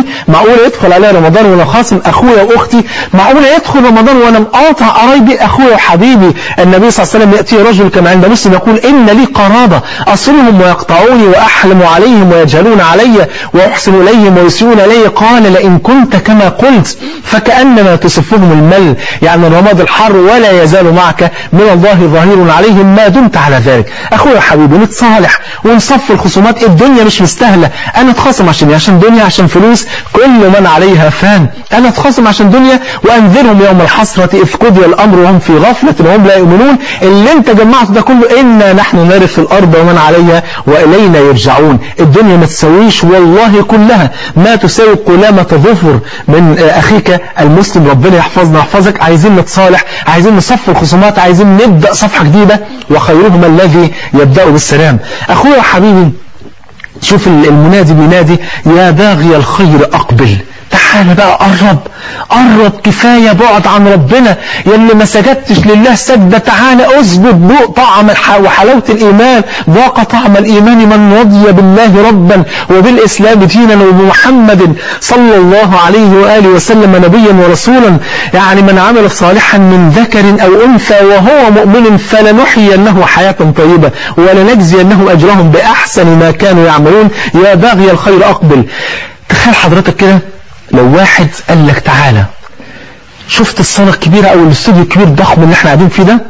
معقولة يدخل عليا رمضان وانا خاصم اخويا واختي معقولة يدخل رمضان وانا مقاطع قرايبي اخويا وحبيبي النبي صلى الله عليه وسلم يأتي رجل كما عند مسلم يقول ان لي قرابة اصلهم ويقطعوني واحلم عليهم ويجهلون علي واحسن اليهم ويسيئون الي قال لئن كنت كما قلت فكأنما تصفهم المل يعني الرماد الحر ولا يزال معك من الله ظهير عليهم ما دمت على ذلك اخويا حبيبي نتصالح ونصف الخصومات الدنيا مش مستاهلة انا اتخاصم عشان عشان دنيا عشان فلوس كل من عليها فان انا اتخاصم عشان دنيا وانذرهم يوم الحسرة اذ قضي الامر وهم في غفلة وهم لا يؤمنون اللي انت جمعته ده كله انا نحن نرث الارض ومن عليها والينا يرجعون الدنيا ما تسويش والله كلها ما تساوي قلامة ظفر من اخيك المسلم ربنا يحفظنا ويحفظك عايزين نتصالح عايزين نصف الخصومات عايزين نبدأ صفحة جديدة وخيرهما الذي يبدأ بالسلام اخويا وحبيبي شوف المنادي بينادي يا باغي الخير أقبل تعال بقى قرب قرب كفاية بعد عن ربنا يلي ما سجدتش لله سجدة تعال أسجد ذوق طعم وحلاوة الإيمان ذاق طعم الإيمان من رضي بالله ربا وبالإسلام دينا وبمحمد صلى الله عليه وآله وسلم نبيا ورسولا يعني من عمل صالحا من ذكر أو أنثى وهو مؤمن فلنحيينه حياة طيبة ولنجزينه أجرهم بأحسن ما كانوا يعملون يا باغي الخير أقبل تخيل حضرتك كده لو واحد قال لك تعالى شفت الصالة الكبيرة او الاستوديو الكبير الضخم اللي احنا قاعدين فيه ده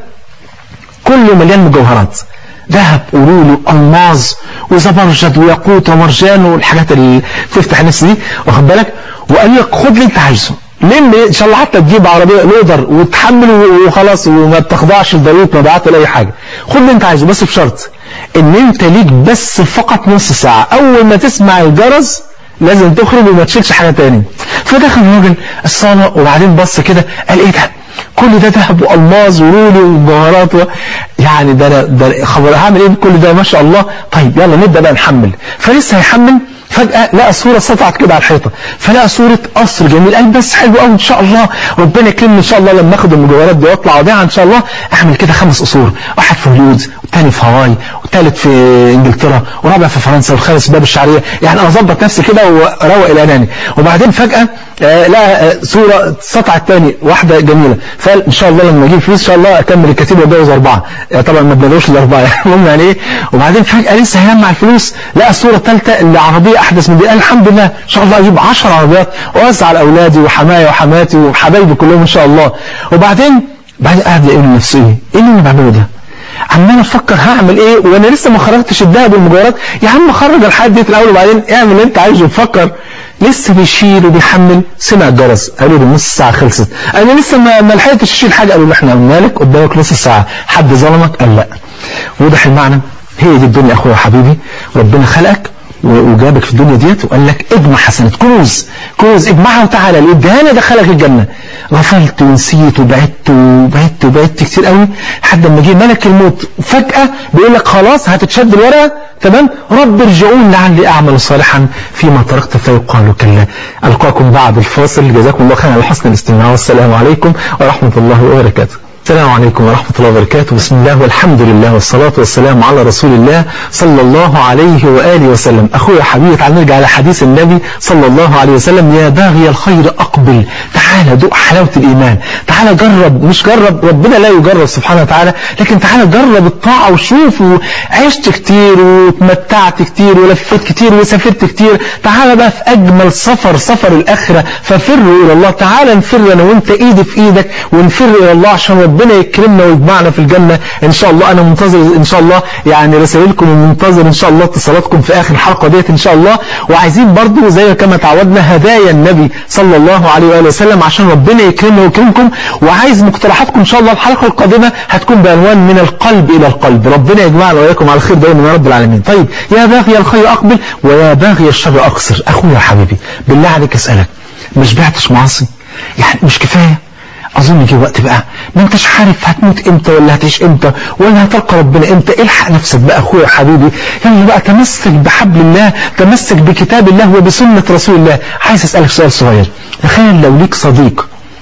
كله مليان مجوهرات ذهب ولولو الماظ وزبرجد وياقوت ومرجان والحاجات اللي تفتح النفس دي واخد بالك وقال لك خد اللي انت عايزه لم ان شاء الله حتى تجيب عربيه لودر وتحمل وخلاص وما بتخضعش لضريبه مبيعات ولا اي حاجه خد اللي انت عايزه بس بشرط ان انت ليك بس فقط نص ساعه اول ما تسمع الجرس لازم تخرج وما تشيلش حاجة تاني فدخل الراجل الصالة وبعدين بص كده قال ايه ده كل ده ذهب والماظ ورولي ومجوهرات و... يعني ده انا ده خبر هعمل ايه بكل ده ما شاء الله طيب يلا نبدا بقى نحمل فلسه هيحمل فجأة لقى صورة سطعت كده على الحيطة فلقى صورة قصر جميل قال بس حلو قوي ان شاء الله ربنا يكرمني ان شاء الله لما اخد المجوهرات دي واطلع اوديها ان شاء الله اعمل كده خمس قصور واحد في هوليود والثاني في هاواي والثالث في انجلترا ورابع في فرنسا والخامس في باب الشعرية يعني انا اظبط نفسي كده واروق الاناني وبعدين فجأة آه لقى صورة سطعت تاني واحدة جميلة فقال ان شاء الله لما اجيب فلوس ان شاء الله اكمل الكتيب واتجوز اربعة يعني طبعا ما بلغوش الاربعة المهم يعني ايه وبعدين فجأة لسه هيجمع الفلوس لقى الصورة الثالثة اللي عربية احدث من دي قال الحمد لله ان شاء الله اجيب 10 عربيات واوزع على اولادي وحمايا وحماتي وحبايبي كلهم ان شاء الله وبعدين بعدين قاعد يقول لنفسه ايه ايه اللي انا بعمله ده عمال افكر هعمل ايه وانا لسه ما خرجتش الذهب والمجوهرات يا عم خرج الحاجات دي الاول وبعدين اعمل اللي انت عايزه وفكر لسه بيشيل وبيحمل سمع الجرس قالوا له نص ساعه خلصت انا لسه ما, ما لحقتش اشيل حاجه قالوا له احنا قلنا لك قدامك نص ساعه حد ظلمك قال لا وضح المعنى هي دي الدنيا اخويا وحبيبي ربنا خلقك وجابك في الدنيا ديت وقال لك اجمع حسنات كنوز كنوز اجمعها وتعالى اللي ادهانا دخلك الجنة غفلت ونسيت وبعدت وبعدت وبعدت كتير قوي لحد ما جه ملك الموت فجأة بيقول لك خلاص هتتشد الورقة تمام رب ارجعون لعلي اعمل صالحا فيما تركت فيقال كلا القاكم بعد الفاصل جزاكم الله خيرا على حسن الاستماع والسلام عليكم ورحمة الله وبركاته السلام عليكم ورحمة الله وبركاته بسم الله والحمد لله والصلاة والسلام على رسول الله صلى الله عليه وآله وسلم أخويا حبيبي تعال نرجع على حديث النبي صلى الله عليه وسلم يا باغي الخير أقبل تعال دوق حلاوة الإيمان تعال جرب مش جرب ربنا لا يجرب سبحانه وتعالى لكن تعال جرب الطاعة وشوف وعشت كتير وتمتعت كتير ولفت كتير وسافرت كتير تعال بقى في أجمل سفر سفر الآخرة ففروا إلى الله تعال نفر أنا وأنت إيدي في إيدك ونفر إلى الله عشان ربنا يكرمنا ويجمعنا في الجنة إن شاء الله أنا منتظر إن شاء الله يعني رسائلكم ومنتظر إن شاء الله اتصالاتكم في آخر الحلقة ديت إن شاء الله وعايزين برضو زي كما تعودنا هدايا النبي صلى الله عليه وآله وسلم عشان ربنا يكرمنا ويكرمكم وعايز مقترحاتكم إن شاء الله الحلقة القادمة هتكون بعنوان من القلب إلى القلب ربنا يجمعنا وإياكم على خير دائما يا رب العالمين طيب يا باغي الخير أقبل ويا باغي الشر أقصر أخويا حبيبي بالله عليك أسألك ما شبعتش معاصي يعني مش كفاية اظن جه وقت بقى ما انتش عارف هتموت امتى ولا هتعيش امتى ولا هتلقى ربنا امتى الحق نفسك بقى اخويا حبيبي يلا بقى تمسك بحبل الله تمسك بكتاب الله وبسنة رسول الله عايز اسألك سؤال صغير تخيل لو ليك صديق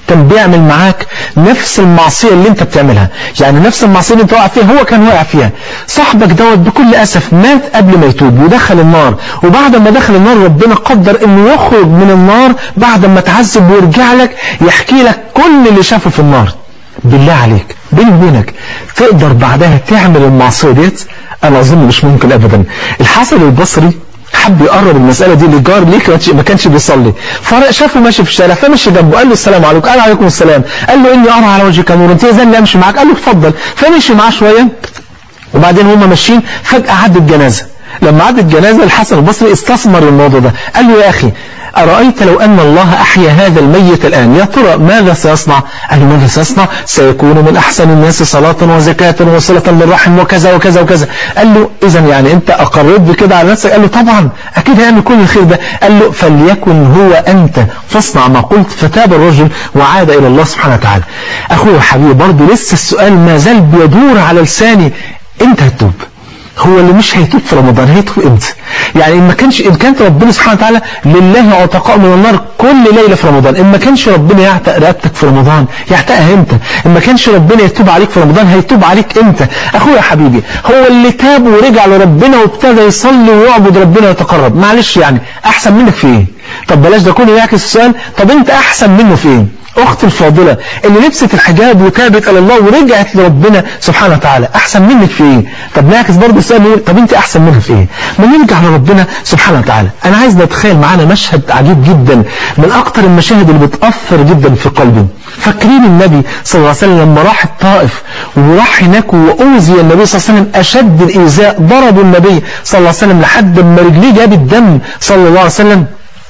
كان بيعمل معاك نفس المعصية اللي انت بتعملها يعني نفس المعصية اللي انت واقع فيها هو كان واقع فيها صاحبك دوت بكل أسف مات قبل ما يتوب ودخل النار وبعد ما دخل النار ربنا قدر انه يخرج من النار بعد ما تعذب ويرجع لك يحكي لك كل اللي شافه في النار بالله عليك بيني وبينك تقدر بعدها تعمل المعصية ديت انا اظن مش ممكن ابدا الحسن البصري حب يقرب المسألة دي لجار ليه ما كانش بيصلي فشافه ماشي في الشارع فمشي جنبه قال له السلام عليكم قال عليكم السلام قال له اني ارى على وجهك نور انت اذا امشي معاك قال له اتفضل فمشي معاه شوية وبعدين هما ماشيين فجأة عدت جنازة لما عدت جنازة الحسن البصري استثمر الموضوع ده قال له يا أخي أرأيت لو أن الله أحيا هذا الميت الآن يا ترى ماذا سيصنع قال له ماذا سيصنع سيكون من أحسن الناس صلاة وزكاة وصلة للرحم وكذا وكذا وكذا قال له إذا يعني أنت أقررت بكده على نفسك قال له طبعا أكيد هيعمل كل الخير ده قال له فليكن هو أنت فاصنع ما قلت فتاب الرجل وعاد إلى الله سبحانه وتعالى أخوي حبيبي برضه لسه السؤال ما زال بيدور على لساني أنت هتتوب هو اللي مش هيتوب في رمضان هيتوب امتى يعني ان ما كانش ان كانت ربنا سبحانه وتعالى لله عتقاء من النار كل ليله في رمضان ان ما كانش ربنا يعتق رقبتك في رمضان يعتقها امتى ان ما كانش ربنا يتوب عليك في رمضان هيتوب عليك امتى اخويا حبيبي هو اللي تاب ورجع لربنا وابتدى يصلي ويعبد ربنا ويتقرب معلش يعني احسن منك في ايه طب بلاش ده كله يعكس السؤال طب انت احسن منه في ايه اخت الفاضلة اللي لبست الحجاب وتابت الى الله ورجعت لربنا سبحانه وتعالى احسن منك في ايه طب نعكس برضه السؤال نقول طب انت احسن منها في ايه ما نرجع لربنا سبحانه وتعالى انا عايز نتخيل معانا مشهد عجيب جدا من اكتر المشاهد اللي بتأثر جدا في قلبي فاكرين النبي صلى الله عليه وسلم لما راح الطائف وراح هناك وأوذي النبي صلى الله عليه وسلم أشد الإيذاء ضربوا النبي صلى الله عليه وسلم لحد ما رجليه جاب الدم صلى الله عليه وسلم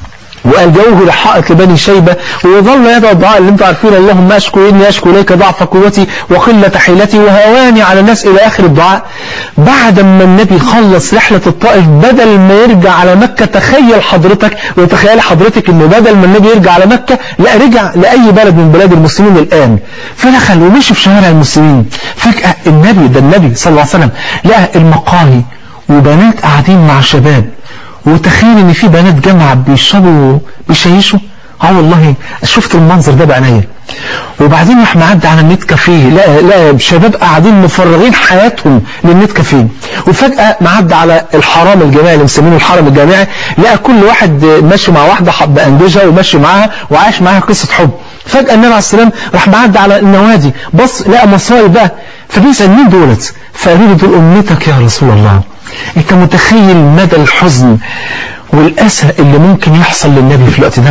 وألجوه لحائط لبني شيبة ويظل يدعو الدعاء اللي انتم عارفين اللهم أشكو إني أشكو إليك ضعف قوتي وقلة حيلتي وهواني على الناس إلى آخر الدعاء بعد ما النبي خلص رحلة الطائف بدل ما يرجع على مكة تخيل حضرتك وتخيل حضرتك إنه بدل ما النبي يرجع على مكة لا رجع لأي بلد من بلاد المسلمين الآن فدخل ومشي في شوارع المسلمين فجأة النبي ده النبي صلى الله عليه وسلم لقى المقاهي وبنات قاعدين مع شباب وتخيل ان في بنات جامعة بيشربوا بيشيشوا اه والله شفت المنظر ده بعينيا وبعدين راح معدي على النت كافيه لا لا شباب قاعدين مفرغين حياتهم للنت كافيه وفجأة معدي على الحرام الجامعي اللي مسمينه الحرم الجامعي لقى كل واحد ماشي مع واحدة بأنججها وماشي معاها وعايش معاها قصة حب فجأة النبي عليه السلام راح معدي على النوادي بص لقى مصايب بقى فبيسأل مين دولت فقالوا له دول أمتك يا رسول الله انت متخيل مدى الحزن والأسى اللي ممكن يحصل للنبي في الوقت ده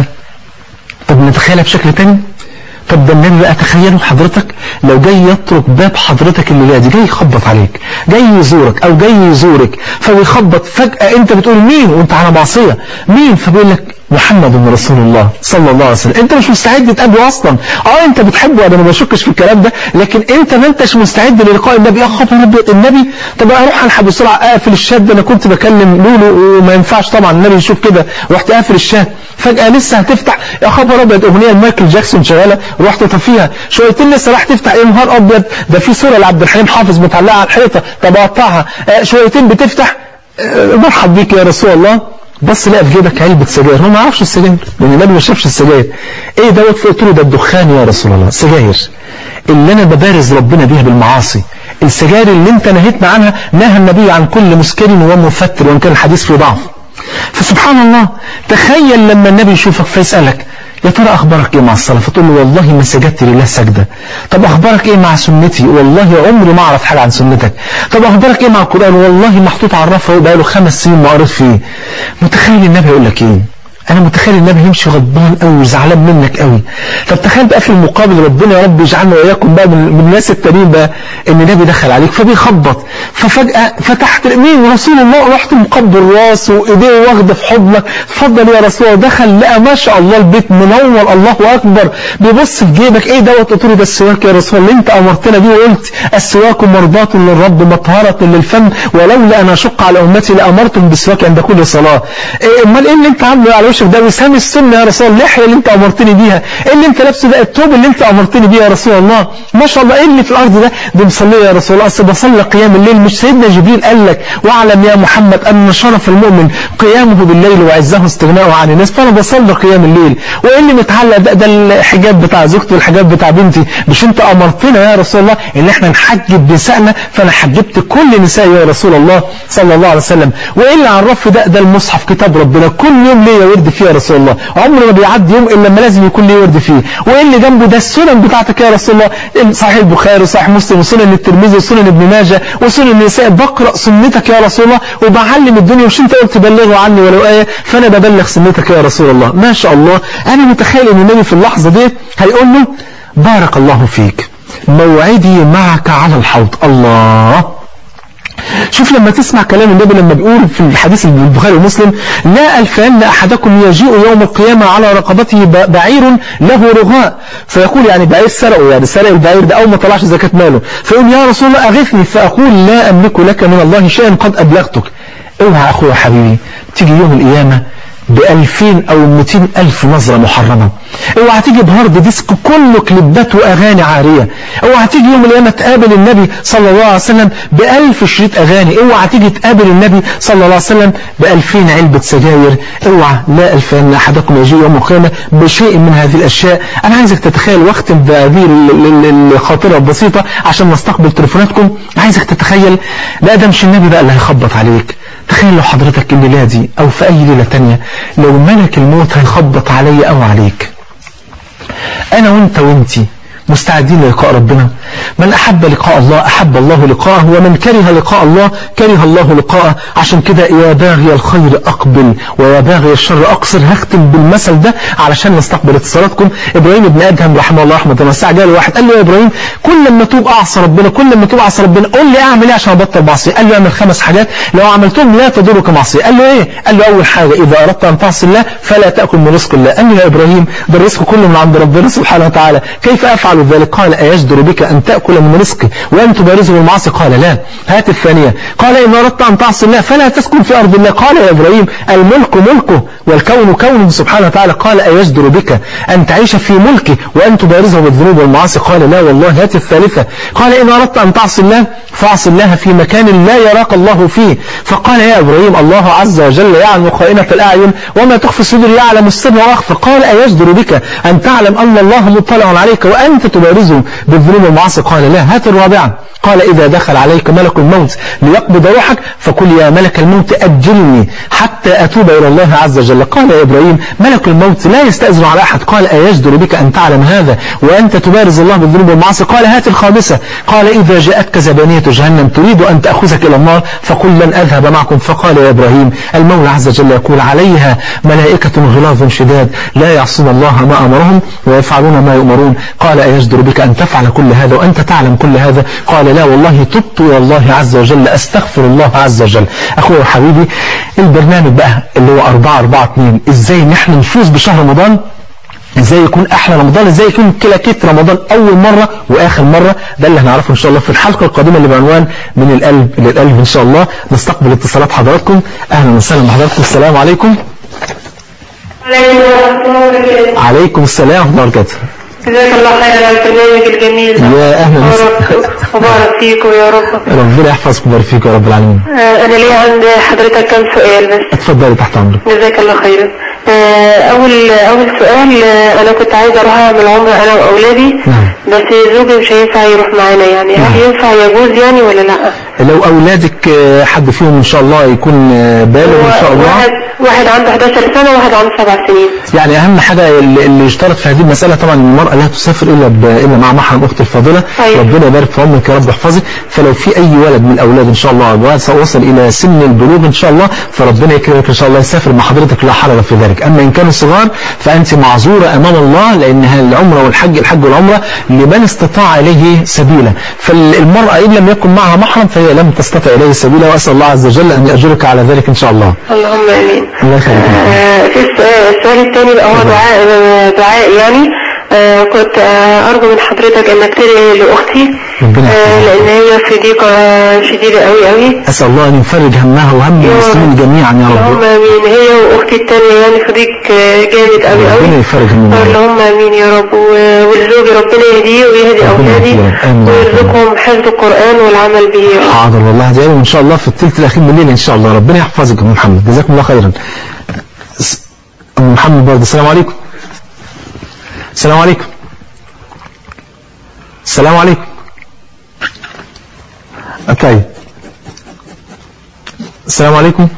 طب نتخيلها بشكل تاني طب ده النبي بقى تخيلوا حضرتك لو جاي يترك باب حضرتك الليلة دي جاي يخبط عليك جاي يزورك او جاي يزورك فبيخبط فجأة انت بتقول مين وانت على معصية مين فبيقول لك محمد رسول الله صلى الله عليه وسلم انت مش مستعد تقابله اصلا اه انت بتحبه انا ما بشكش في الكلام ده لكن انت ما انتش مستعد للقاء النبي يا خبر ابيض النبي طب اروح الحق بسرعه اقفل الشات ده انا كنت بكلم لولو وما ينفعش طبعا النبي يشوف كده رحت قافل الشات فجأة لسه هتفتح يا خبر ابيض اغنيه مايكل جاكسون شغاله رحت تطفيها شويتين لسه راح تفتح ايه نهار ابيض ده في صوره لعبد الحليم حافظ متعلقه على الحيطه طب اقطعها آه شويتين بتفتح آه مرحب بيك يا رسول الله بص لقى في جيبك علبة سجاير هو ما عرفش السجاير لأن النبي ما شافش السجاير ايه دوت قلت له ده الدخان يا رسول الله سجاير اللي انا ببارز ربنا بيها بالمعاصي السجاير اللي انت نهيتنا عنها نهى النبي عن كل مسكر ومفتر وان كان الحديث فيه ضعف فسبحان الله تخيل لما النبي يشوفك فيسألك يا ترى أخبارك إيه مع الصلاة فتقول له والله ما سجدت لله سجدة طب أخبارك إيه مع سنتي والله عمري ما أعرف حاجة عن سنتك طب أخبارك إيه مع القرآن والله محطوط على الرف بقاله خمس سنين ما قريت فيه متخيل النبي يقول لك إيه انا متخيل النبي يمشي غضبان قوي وزعلان منك قوي طب تخيل بقى في المقابل ربنا يا رب يجعلنا واياكم بقى من الناس التانيين بقى ان النبي دخل عليك فبيخبط ففجأة فتحت مين رسول الله رحت مقبل راسه وايديه واخده في حضنك اتفضل يا رسول الله دخل لقى ما شاء الله البيت منور الله اكبر بيبص في جيبك ايه دوت قلت له ده السواك يا رسول الله انت امرتنا بيه وقلت السواك مرضاة للرب مطهرة للفم ولولا ان اشق على امتي لامرتم بالسواك عند كل صلاة امال ايه اللي انت عامله على وشك ناشف ده وسام السنة يا رسول الله اللحية اللي انت امرتني بيها ايه اللي انت لابسه ده الثوب اللي انت امرتني بيه يا رسول الله ما شاء الله ايه اللي في الارض ده دي مصليه يا رسول الله اصل بصلي قيام الليل مش سيدنا جبريل قال لك واعلم يا محمد ان شرف المؤمن قيامه بالليل وعزه استغناؤه عن الناس فانا بصلي قيام الليل وايه اللي متعلق ده, ده الحجاب بتاع زوجتي والحجاب بتاع بنتي مش انت امرتنا يا رسول الله ان احنا نحجب نسائنا فانا حجبت كل نسائي يا رسول الله صلى الله عليه وسلم وايه اللي عرف ده ده المصحف كتاب ربنا كل يوم ليا ورد فيه يا رسول الله عمره ما بيعدي يوم الا لما لازم يكون ليه ورد فيه وايه اللي جنبه ده السنن بتاعتك يا رسول الله صحيح البخاري وصحيح مسلم وسنن الترمذي وسنن ابن ماجه وسنن النساء بقرا سنتك يا رسول الله وبعلم الدنيا مش انت قلت بلغوا عني ولو ايه فانا ببلغ سنتك يا رسول الله ما شاء الله انا متخيل ان النبي في اللحظه دي هيقول له بارك الله فيك موعدي معك على الحوض الله شوف لما تسمع كلام النبي لما بيقول في الحديث البخاري ومسلم لا ألفان أحدكم يجيء يوم القيامة على رقبته بعير له رغاء فيقول يعني بعير سرقه يعني سرق البعير ده أو ما طلعش زكاة ماله فيقول يا رسول الله أغثني فأقول لا أملك لك من الله شيئا قد أبلغتك اوعى أخويا حبيبي تيجي يوم القيامة بألفين أو مئتين ألف نظرة محرمة اوعى تيجي بهارد ديسك كله كليبات وأغاني عارية اوعى تيجي يوم القيامة تقابل النبي صلى الله عليه وسلم بألف شريط أغاني اوعى تيجي تقابل النبي صلى الله عليه وسلم بألفين علبة سجاير اوعى لا ألفان أحدكم يجي يوم القيامة بشيء من هذه الأشياء أنا عايزك تتخيل واختم بهذه الخاطرة البسيطة عشان نستقبل تليفوناتكم عايزك تتخيل لا ده مش النبي بقى اللي هيخبط عليك تخيل لو حضرتك الليلة دي أو في أي ليلة تانية لو ملك الموت هيخبط علي أو عليك أنا وأنت وأنتي مستعدين للقاء ربنا من أحب لقاء الله أحب الله لقاءه ومن كره لقاء الله كره الله لقاءه عشان كده يا باغي الخير أقبل ويا باغي الشر أقصر هختم بالمثل ده علشان نستقبل اتصالاتكم إبراهيم بن أدهم رحمه الله رحمه الله الساعة جاء واحد قال له يا إبراهيم كل لما توب أعصى ربنا كل لما توب أعصى ربنا قول لي أعمل إيه عشان أبطل معصية قال له اعمل خمس حاجات لو عملتهم لا تضرك معصية قال له إيه قال له أول حاجة إذا أردت أن تعصي الله فلا تأكل من رزق الله قال له يا إبراهيم ده الرزق كله من عند ربنا سبحانه وتعالى كيف أفعل ذلك قال أيجدر بك أن تأكل من رزقي وأن تبارزه بالمعاصي قال لا هات الثانية قال إن أردت أن تعصي الله فلا تسكن في أرض الله قال يا إبراهيم الملك ملكه والكون كونه سبحانه وتعالى قال أيجدر بك أن تعيش في ملكه وأن تبارزه بالذنوب والمعاصي قال لا والله هات الثالثة قال إن أردت أن تعصي الله فاعصي الله في مكان لا يراك الله فيه فقال يا إبراهيم الله عز وجل يعلم خائنة الأعين وما تخفي الصدور يعلم السر وأخفى قال أيجدر بك أن تعلم أن الله مطلع عليك وأنت تبارزه بالذنوب والمعاصي قال لا هات الرابعة قال إذا دخل عليك ملك الموت ليقبض روحك فقل يا ملك الموت أجلني حتى أتوب إلى الله عز وجل قال يا إبراهيم ملك الموت لا يستأذن على أحد قال أيجدر بك أن تعلم هذا وأنت تبارز الله بالذنوب والمعاصي قال هات الخامسة قال إذا جاءتك زبانية جهنم تريد أن تأخذك إلى النار فقل لن أذهب معكم فقال يا إبراهيم المولى عز وجل يقول عليها ملائكة غلاظ شداد لا يعصون الله ما أمرهم ويفعلون ما يؤمرون قال أيجدر بك أن تفعل كل هذا وأنت تعلم كل هذا قال لا والله تبت إلى الله عز وجل أستغفر الله عز وجل أخوي وحبيبي البرنامج بقى اللي هو 4 4 2 إزاي نحن نفوز بشهر رمضان ازاي يكون احلى رمضان ازاي يكون كلاكيت رمضان اول مرة واخر مرة ده اللي هنعرفه ان شاء الله في الحلقة القادمة اللي بعنوان من القلب للقلب ان شاء الله نستقبل اتصالات حضراتكم اهلا وسهلا بحضراتكم السلام عليكم عليكم السلام ورحمة الله وبركاته جزاك الله خير على البرنامج الجميل يا اهلا وسهلا وبارك فيكم يا رب ربنا يحفظكم ويبارك فيكم يا رب العالمين آه، انا ليا عند حضرتك كم سؤال بس اتفضلي تحت امرك جزاك الله خيرا آه، اول اول سؤال آه، انا كنت عايزه اروح اعمل عمره انا واولادي نعم. بس زوجي مش هينفع يروح معانا يعني هل نعم. ينفع يجوز يعني ولا لا لو اولادك آه، حد فيهم ان شاء الله يكون آه، بالغ ان شاء الله واحد واحد عنده 11 سنه وواحد عنده 7 سنين يعني اهم حاجة اللي اللي يشترط في هذه المسألة طبعا المرأة لا تسافر الا ب... الا مع محرم اختي الفاضلة أيوة. ربنا يبارك في عمرك يا رب يحفظك فلو في اي ولد من الاولاد ان شاء الله وصل الى سن البلوغ ان شاء الله فربنا يكرمك ان شاء الله يسافر مع حضرتك لا حرج في ذلك اما ان كانوا صغار فانت معذورة امام الله لان العمرة والحج الحج والعمرة لمن استطاع اليه سبيلا فالمرأة ان لم يكن معها محرم فهي لم تستطع اليه سبيلا واسال الله عز وجل ان ياجرك على ذلك ان شاء الله اللهم امين الله يخليك آه، في السؤال السؤال الثاني بقى هو دعاء دعاء يعني آه كنت آه أرجو من حضرتك إنك تدعي لأختي ربنا آه يحفظها. لأن هي في ضيقة شديدة أوي أوي أسأل الله أن يفرج همها وهم يا المسلمين رب. جميعا يا اللهم رب امين هي واختي التانية يعني في ضيق آه، جامد قوي ربنا قوي يفرج همهم يا رب. اللهم امين يا رب و- والزوج ربنا يهديه ويهدي ربنا اولادي يهديه. آمين. ويرزقهم حفظ القران والعمل به يا رب. حاضر والله هدعي ان شاء الله في الثلث الاخير من الليل ان شاء الله ربنا يحفظك يا ام محمد جزاكم الله خيرا س- ام محمد برضه السلام عليكم السلام عليكم السلام عليكم طيب السلام عليكم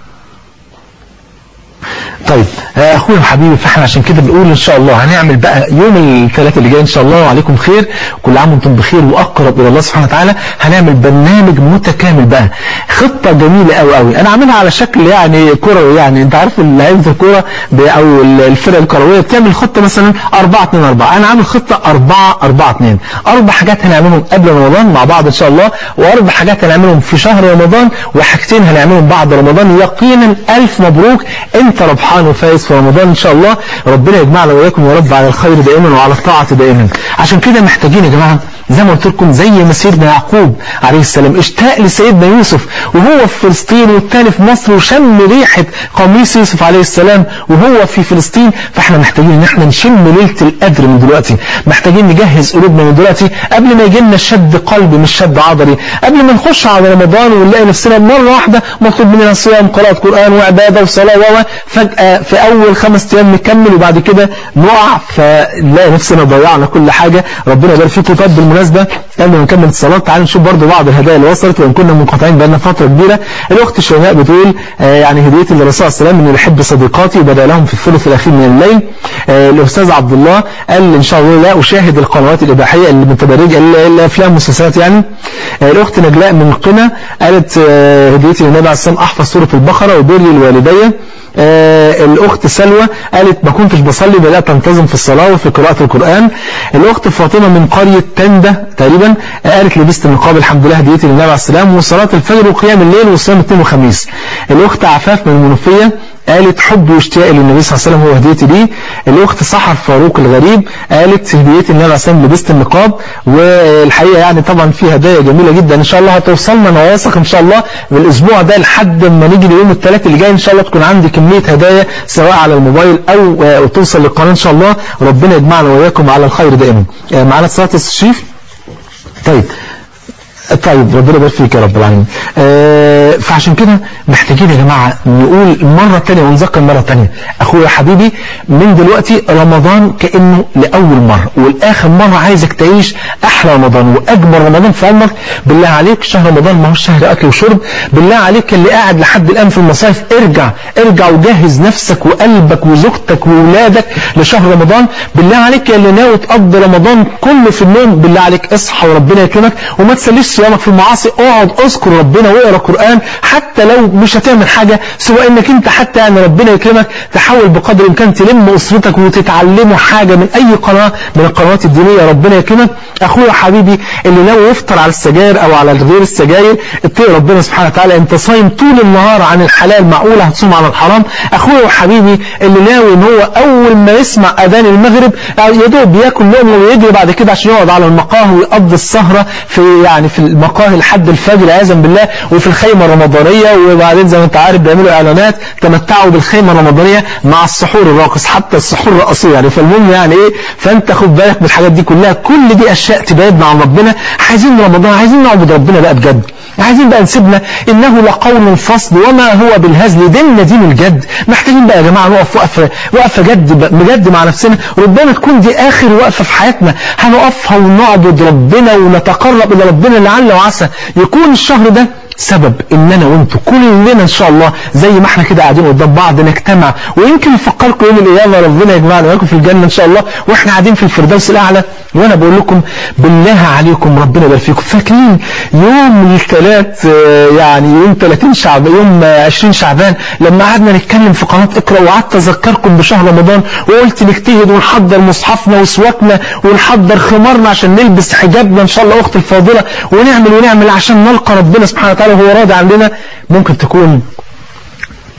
طيب آه، اخويا وحبيبي فاحنا عشان كده بنقول ان شاء الله هنعمل بقى يوم الثلاثاء اللي جاي ان شاء الله وعليكم خير كل عام وانتم بخير واقرب الى الله سبحانه وتعالى هنعمل برنامج متكامل بقى خطه جميله قوي قوي انا عاملها على شكل يعني كروي يعني انت عارف لعيبه الكوره ب- او الفرق الكرويه بتعمل خطه مثلا 4 2 4 انا عامل خطه 4 4 2 اربع حاجات هنعملهم قبل رمضان مع بعض ان شاء الله واربع حاجات هنعملهم في شهر رمضان وحاجتين هنعملهم بعد رمضان يقينا الف مبروك انت ربحان وفايز في رمضان ان شاء الله ربنا يجمعنا واياكم يا رب على الخير دائما وعلى الطاعه دائما عشان كده محتاجين يا جماعه زي ما قلت لكم زي ما سيدنا يعقوب عليه السلام اشتاق لسيدنا يوسف وهو في فلسطين والتاني في مصر وشم ريحه قميص يوسف عليه السلام وهو في فلسطين فاحنا محتاجين ان احنا نشم ليله القدر من دلوقتي محتاجين نجهز قلوبنا من دلوقتي قبل ما يجي لنا شد قلبي مش شد عضلي قبل ما نخش على رمضان ونلاقي نفسنا مره واحده مطلوب مننا صيام قراءه قران وعباده وصلاه و فجاه في اول خمس ايام نكمل وبعد كده نقع فنلاقي نفسنا ضيعنا كل حاجه ربنا يبارك فيكم طب بالمناسبه قبل ما نكمل الصلاه تعالوا نشوف برضو بعض الهدايا اللي وصلت وان كنا منقطعين بقالنا فتره كبيره الاخت شيماء بتقول آه يعني هديتي للرسول صلى الله عليه وسلم اني بحب صديقاتي وبدا لهم في الثلث الاخير من الليل آه الاستاذ عبد الله قال ان شاء الله لا اشاهد القنوات الاباحيه اللي متبرجه ال- الافلام والمسلسلات يعني آه الاخت نجلاء من قنا قالت آه هديتي للنبي عليه الصلاه والسلام احفظ سوره البقره وبري الوالدين آه الأخت سلوى قالت ما كنتش بصلي بدأت أنتظم في الصلاة وفي قراءة القرآن الأخت فاطمة من قرية تندة تقريبا آه قالت لبست النقاب الحمد لله هديتي للنبي عليه السلام وصلاة الفجر وقيام الليل وصيام الاثنين وخميس الأخت عفاف من المنوفية قالت حب واشتياقي للنبي صلى الله عليه وسلم هو هديتي ليه الأخت سحر فاروق الغريب قالت هديتي النبي عليه السلام لبست النقاب والحقيقة يعني طبعا في هدايا جميلة جدا إن شاء الله هتوصلنا أنا واثق إن شاء الله من الأسبوع ده لحد ما نيجي ليوم الثلاث اللي جاي إن شاء الله تكون عندي كمية هدايا سواء على الموبايل أو آه، توصل للقناة إن شاء الله ربنا يجمعنا وإياكم على الخير دائما آه، معانا صلاة الشيف طيب طيب ربنا يبارك فيك يا رب العالمين آه فعشان كده محتاجين يا جماعة نقول مرة تانية ونذكر مرة تانية أخويا حبيبي من دلوقتي رمضان كأنه لأول مرة والآخر مرة عايزك تعيش أحلى رمضان وأجمل رمضان في عمرك بالله عليك شهر رمضان ما هوش شهر أكل وشرب بالله عليك اللي قاعد لحد الآن في المصايف ارجع ارجع وجهز نفسك وقلبك وزوجتك وولادك لشهر رمضان بالله عليك يا اللي ناوي تقضي رمضان كله في النوم بالله عليك اصحى وربنا يكرمك وما تسليش صيامك في المعاصي اقعد اذكر ربنا واقرا قران حتى لو مش هتعمل حاجه سواء انك انت حتى يعني ربنا يكرمك تحاول بقدر الامكان تلم اسرتك وتتعلموا حاجه من اي قناه من القنوات الدينيه ربنا يكرمك اخويا حبيبي اللي ناوي يفطر على السجاير او على غير السجاير اتقي ربنا سبحانه وتعالى انت صايم طول النهار عن الحلال معقوله هتصوم عن الحرام اخويا وحبيبي اللي ناوي ان هو اول ما يسمع اذان المغرب يا دوب ياكل لقمه ويجري بعد كده عشان يقعد على المقاهي ويقضي السهره في يعني في المقاهي لحد الفجر عياذا بالله وفي الخيمه الرمضانيه وبعدين زي ما انت عارف بيعملوا اعلانات تمتعوا بالخيمه الرمضانيه مع السحور الراقص حتى السحور رقصيه يعني فالمهم يعني ايه فانت خد بالك من الحاجات دي كلها كل دي اشياء تبعدنا عن ربنا عايزين رمضان عايزين نعبد ربنا بقى بجد عايزين بقى نسيبنا انه لقول فصل وما هو بالهزل ديننا دين الجد محتاجين بقى يا جماعه نقف وقفه وقفه جد بقى- بجد مع نفسنا ربما تكون دي اخر وقفه في حياتنا هنقفها ونعبد ربنا ونتقرب الى ربنا لعل وعسى يكون الشهر ده سبب ان انا وانتوا كلنا ان شاء الله زي ما احنا كده قاعدين قدام بعض نجتمع ويمكن نفكركم يوم القيامه ربنا يجمعنا وياكم في الجنه ان شاء الله واحنا قاعدين في الفردوس الاعلى وانا بقول لكم بالله عليكم ربنا يبارك فيكم فاكرين يوم الثلاث آه، يعني يوم 30 شعب يوم آه، 20 شعبان لما قعدنا نتكلم في قناه اقرا وقعدت اذكركم بشهر رمضان وقلت نجتهد ونحضر مصحفنا وسواكنا ونحضر خمارنا عشان نلبس حجابنا ان شاء الله اخت الفاضله ونعمل ونعمل عشان نلقى ربنا سبحانه وتعالى وهو راضي عننا ممكن تكون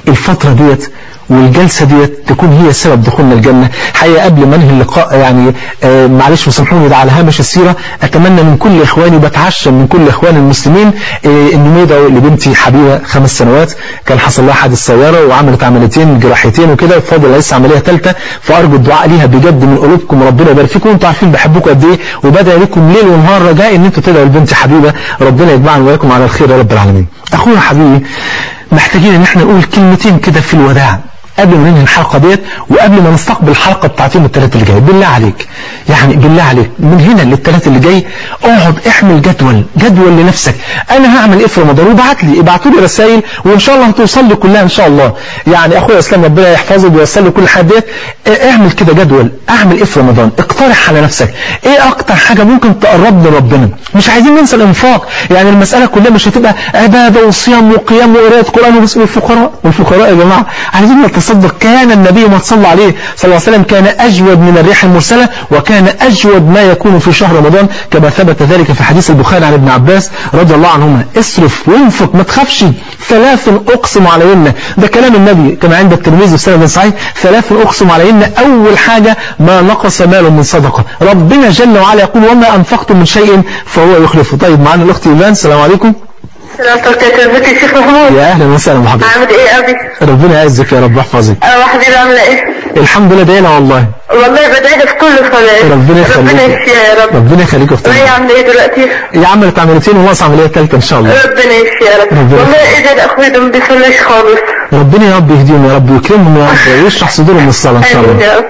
الفترة ديت والجلسة ديت تكون هي سبب دخولنا الجنة حقيقة قبل ما انهي اللقاء يعني آه معلش وسامحوني ده على هامش السيرة اتمنى من كل اخواني بتعشم من كل اخوان المسلمين آه انه يدعوا لبنتي حبيبة خمس سنوات كان حصل لها حادث سيارة وعملت عمليتين جراحتين وكده فاضل لسه عملية ثالثة فارجو الدعاء ليها بجد من قلوبكم ربنا يبارك فيكم انتوا عارفين بحبكم قد ايه وبدعي لكم ليل ونهار رجاء ان انتوا تدعوا لبنتي حبيبة ربنا يجمعنا وياكم على الخير يا رب العالمين اخويا حبيبي محتاجين ان احنا نقول كلمتين كده في الوداع قبل ما ننهي الحلقة ديت وقبل ما نستقبل الحلقة بتاعت يوم الثلاث اللي جاي بالله عليك يعني بالله عليك من هنا للثلاث اللي جاي اقعد احمل جدول جدول لنفسك انا هعمل ايه في رمضان وابعت لي ابعتوا لي رسائل وان شاء الله هتوصل لي كلها ان شاء الله يعني اخويا اسلام ربنا يحفظه ويوصل لي كل الحاجات ديت اعمل كده جدول اعمل ايه في رمضان اقترح على نفسك ايه اكتر حاجة ممكن تقرب لربنا مش عايزين ننسى الانفاق يعني المسألة كلها مش هتبقى عبادة وصيام وقيام وقراءة قرآن والفقراء والفقراء يا جماعة عايزين نتصدق كان النبي ما صلى عليه صلى الله عليه وسلم كان أجود من الريح المرسلة وكان أجود ما يكون في شهر رمضان كما ثبت ذلك في حديث البخاري عن ابن عباس رضي الله عنهما اصرف وانفق ما تخافش ثلاث أقسم عليهن ده كلام النبي كما عند الترمذي في سند صحيح ثلاث أقسم عليهن أول حاجة ما نقص مال من صدقة ربنا جل وعلا يقول وما أنفقتم من شيء فهو يخلفه طيب معنا الأخت إيمان السلام عليكم السلام عليكم ازيك يا شيخ محمود يا أهلا وسهلا بحضرتك عامل ايه يا ابي ربنا يعزك يا رب يحفظك اه حبيبي عامله ايه الحمد لله دايما والله والله بدعي في كل صلاه ربنا يخليك ربنا يشفيها يا رب ربنا يخليك يا اختي وهي عامله ايه دلوقتي هي عملت عمليتين وناقص عمليه ثالثه ان شاء الله ربنا يشفيها يا رب ربنا والله ايه ده اخوي ده ما بيصليش خالص ربنا يا رب يهديهم يا رب ويكرمهم يا رب ويشرح صدورهم من الصلاه ان شاء امين الله يا رب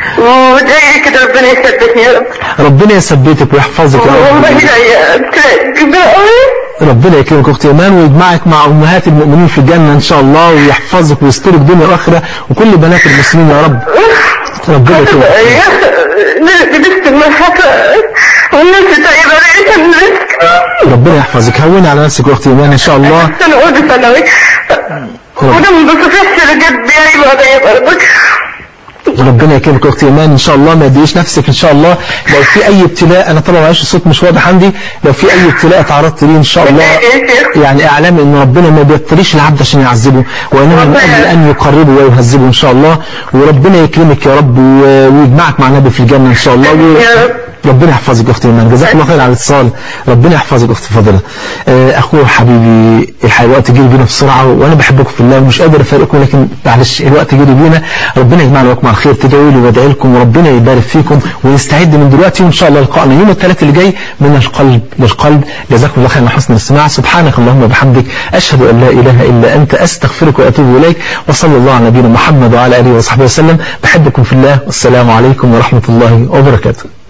وادعي لي كده ربنا يثبتني يا رب ربنا يثبتك ويحفظك يا والله رب هي كبيره قوي ربنا يكرمك اختي ايمان ويجمعك مع امهات المؤمنين في الجنه ان شاء الله ويحفظك ويسترك دنيا واخره وكل بنات المسلمين يا رب ربنا يكرمك لبست الملحفة والناس طيبة لقيت الناس ربنا يحفظك هوني على نفسك يا اختي ايمان ان شاء الله سنة أولى ثانوي وده ما بصفحش رجال بيعي وضعي برضك ربنا يكرمك يا اختي ايمان ان شاء الله ما تضيعيش نفسك ان شاء الله لو في اي ابتلاء انا طبعا معلش الصوت مش واضح عندي لو في اي ابتلاء تعرضت ليه ان شاء الله يعني اعلام ان ربنا ما بيبتليش العبد عشان يعذبه وانما من اجل ان يقربه ويهذبه ان شاء الله وربنا يكرمك يا رب و- ويجمعك مع النبي في الجنه ان شاء الله و... يا رب. ربنا يحفظك يا اختي ايمان جزاك الله خير على الاتصال ربنا يحفظك اختي فاضله آه، اخويا وحبيبي الحقيقه الوقت جري بينا بسرعه وانا بحبكم في الله ومش قادر افارقكم لكن معلش الوقت جري بينا ربنا يجمعنا وياكم على خير تدعوا لي وادعي لكم وربنا يبارك فيكم ونستعد من دلوقتي وان شاء الله لقائنا يوم الثلاث اللي جاي من القلب للقلب جزاكم الله خير على حسن الاستماع سبحانك اللهم وبحمدك اشهد ان لا اله الا انت استغفرك واتوب اليك وصلى الله على نبينا محمد وعلى اله وصحبه وسلم بحبكم في الله والسلام عليكم ورحمه الله وبركاته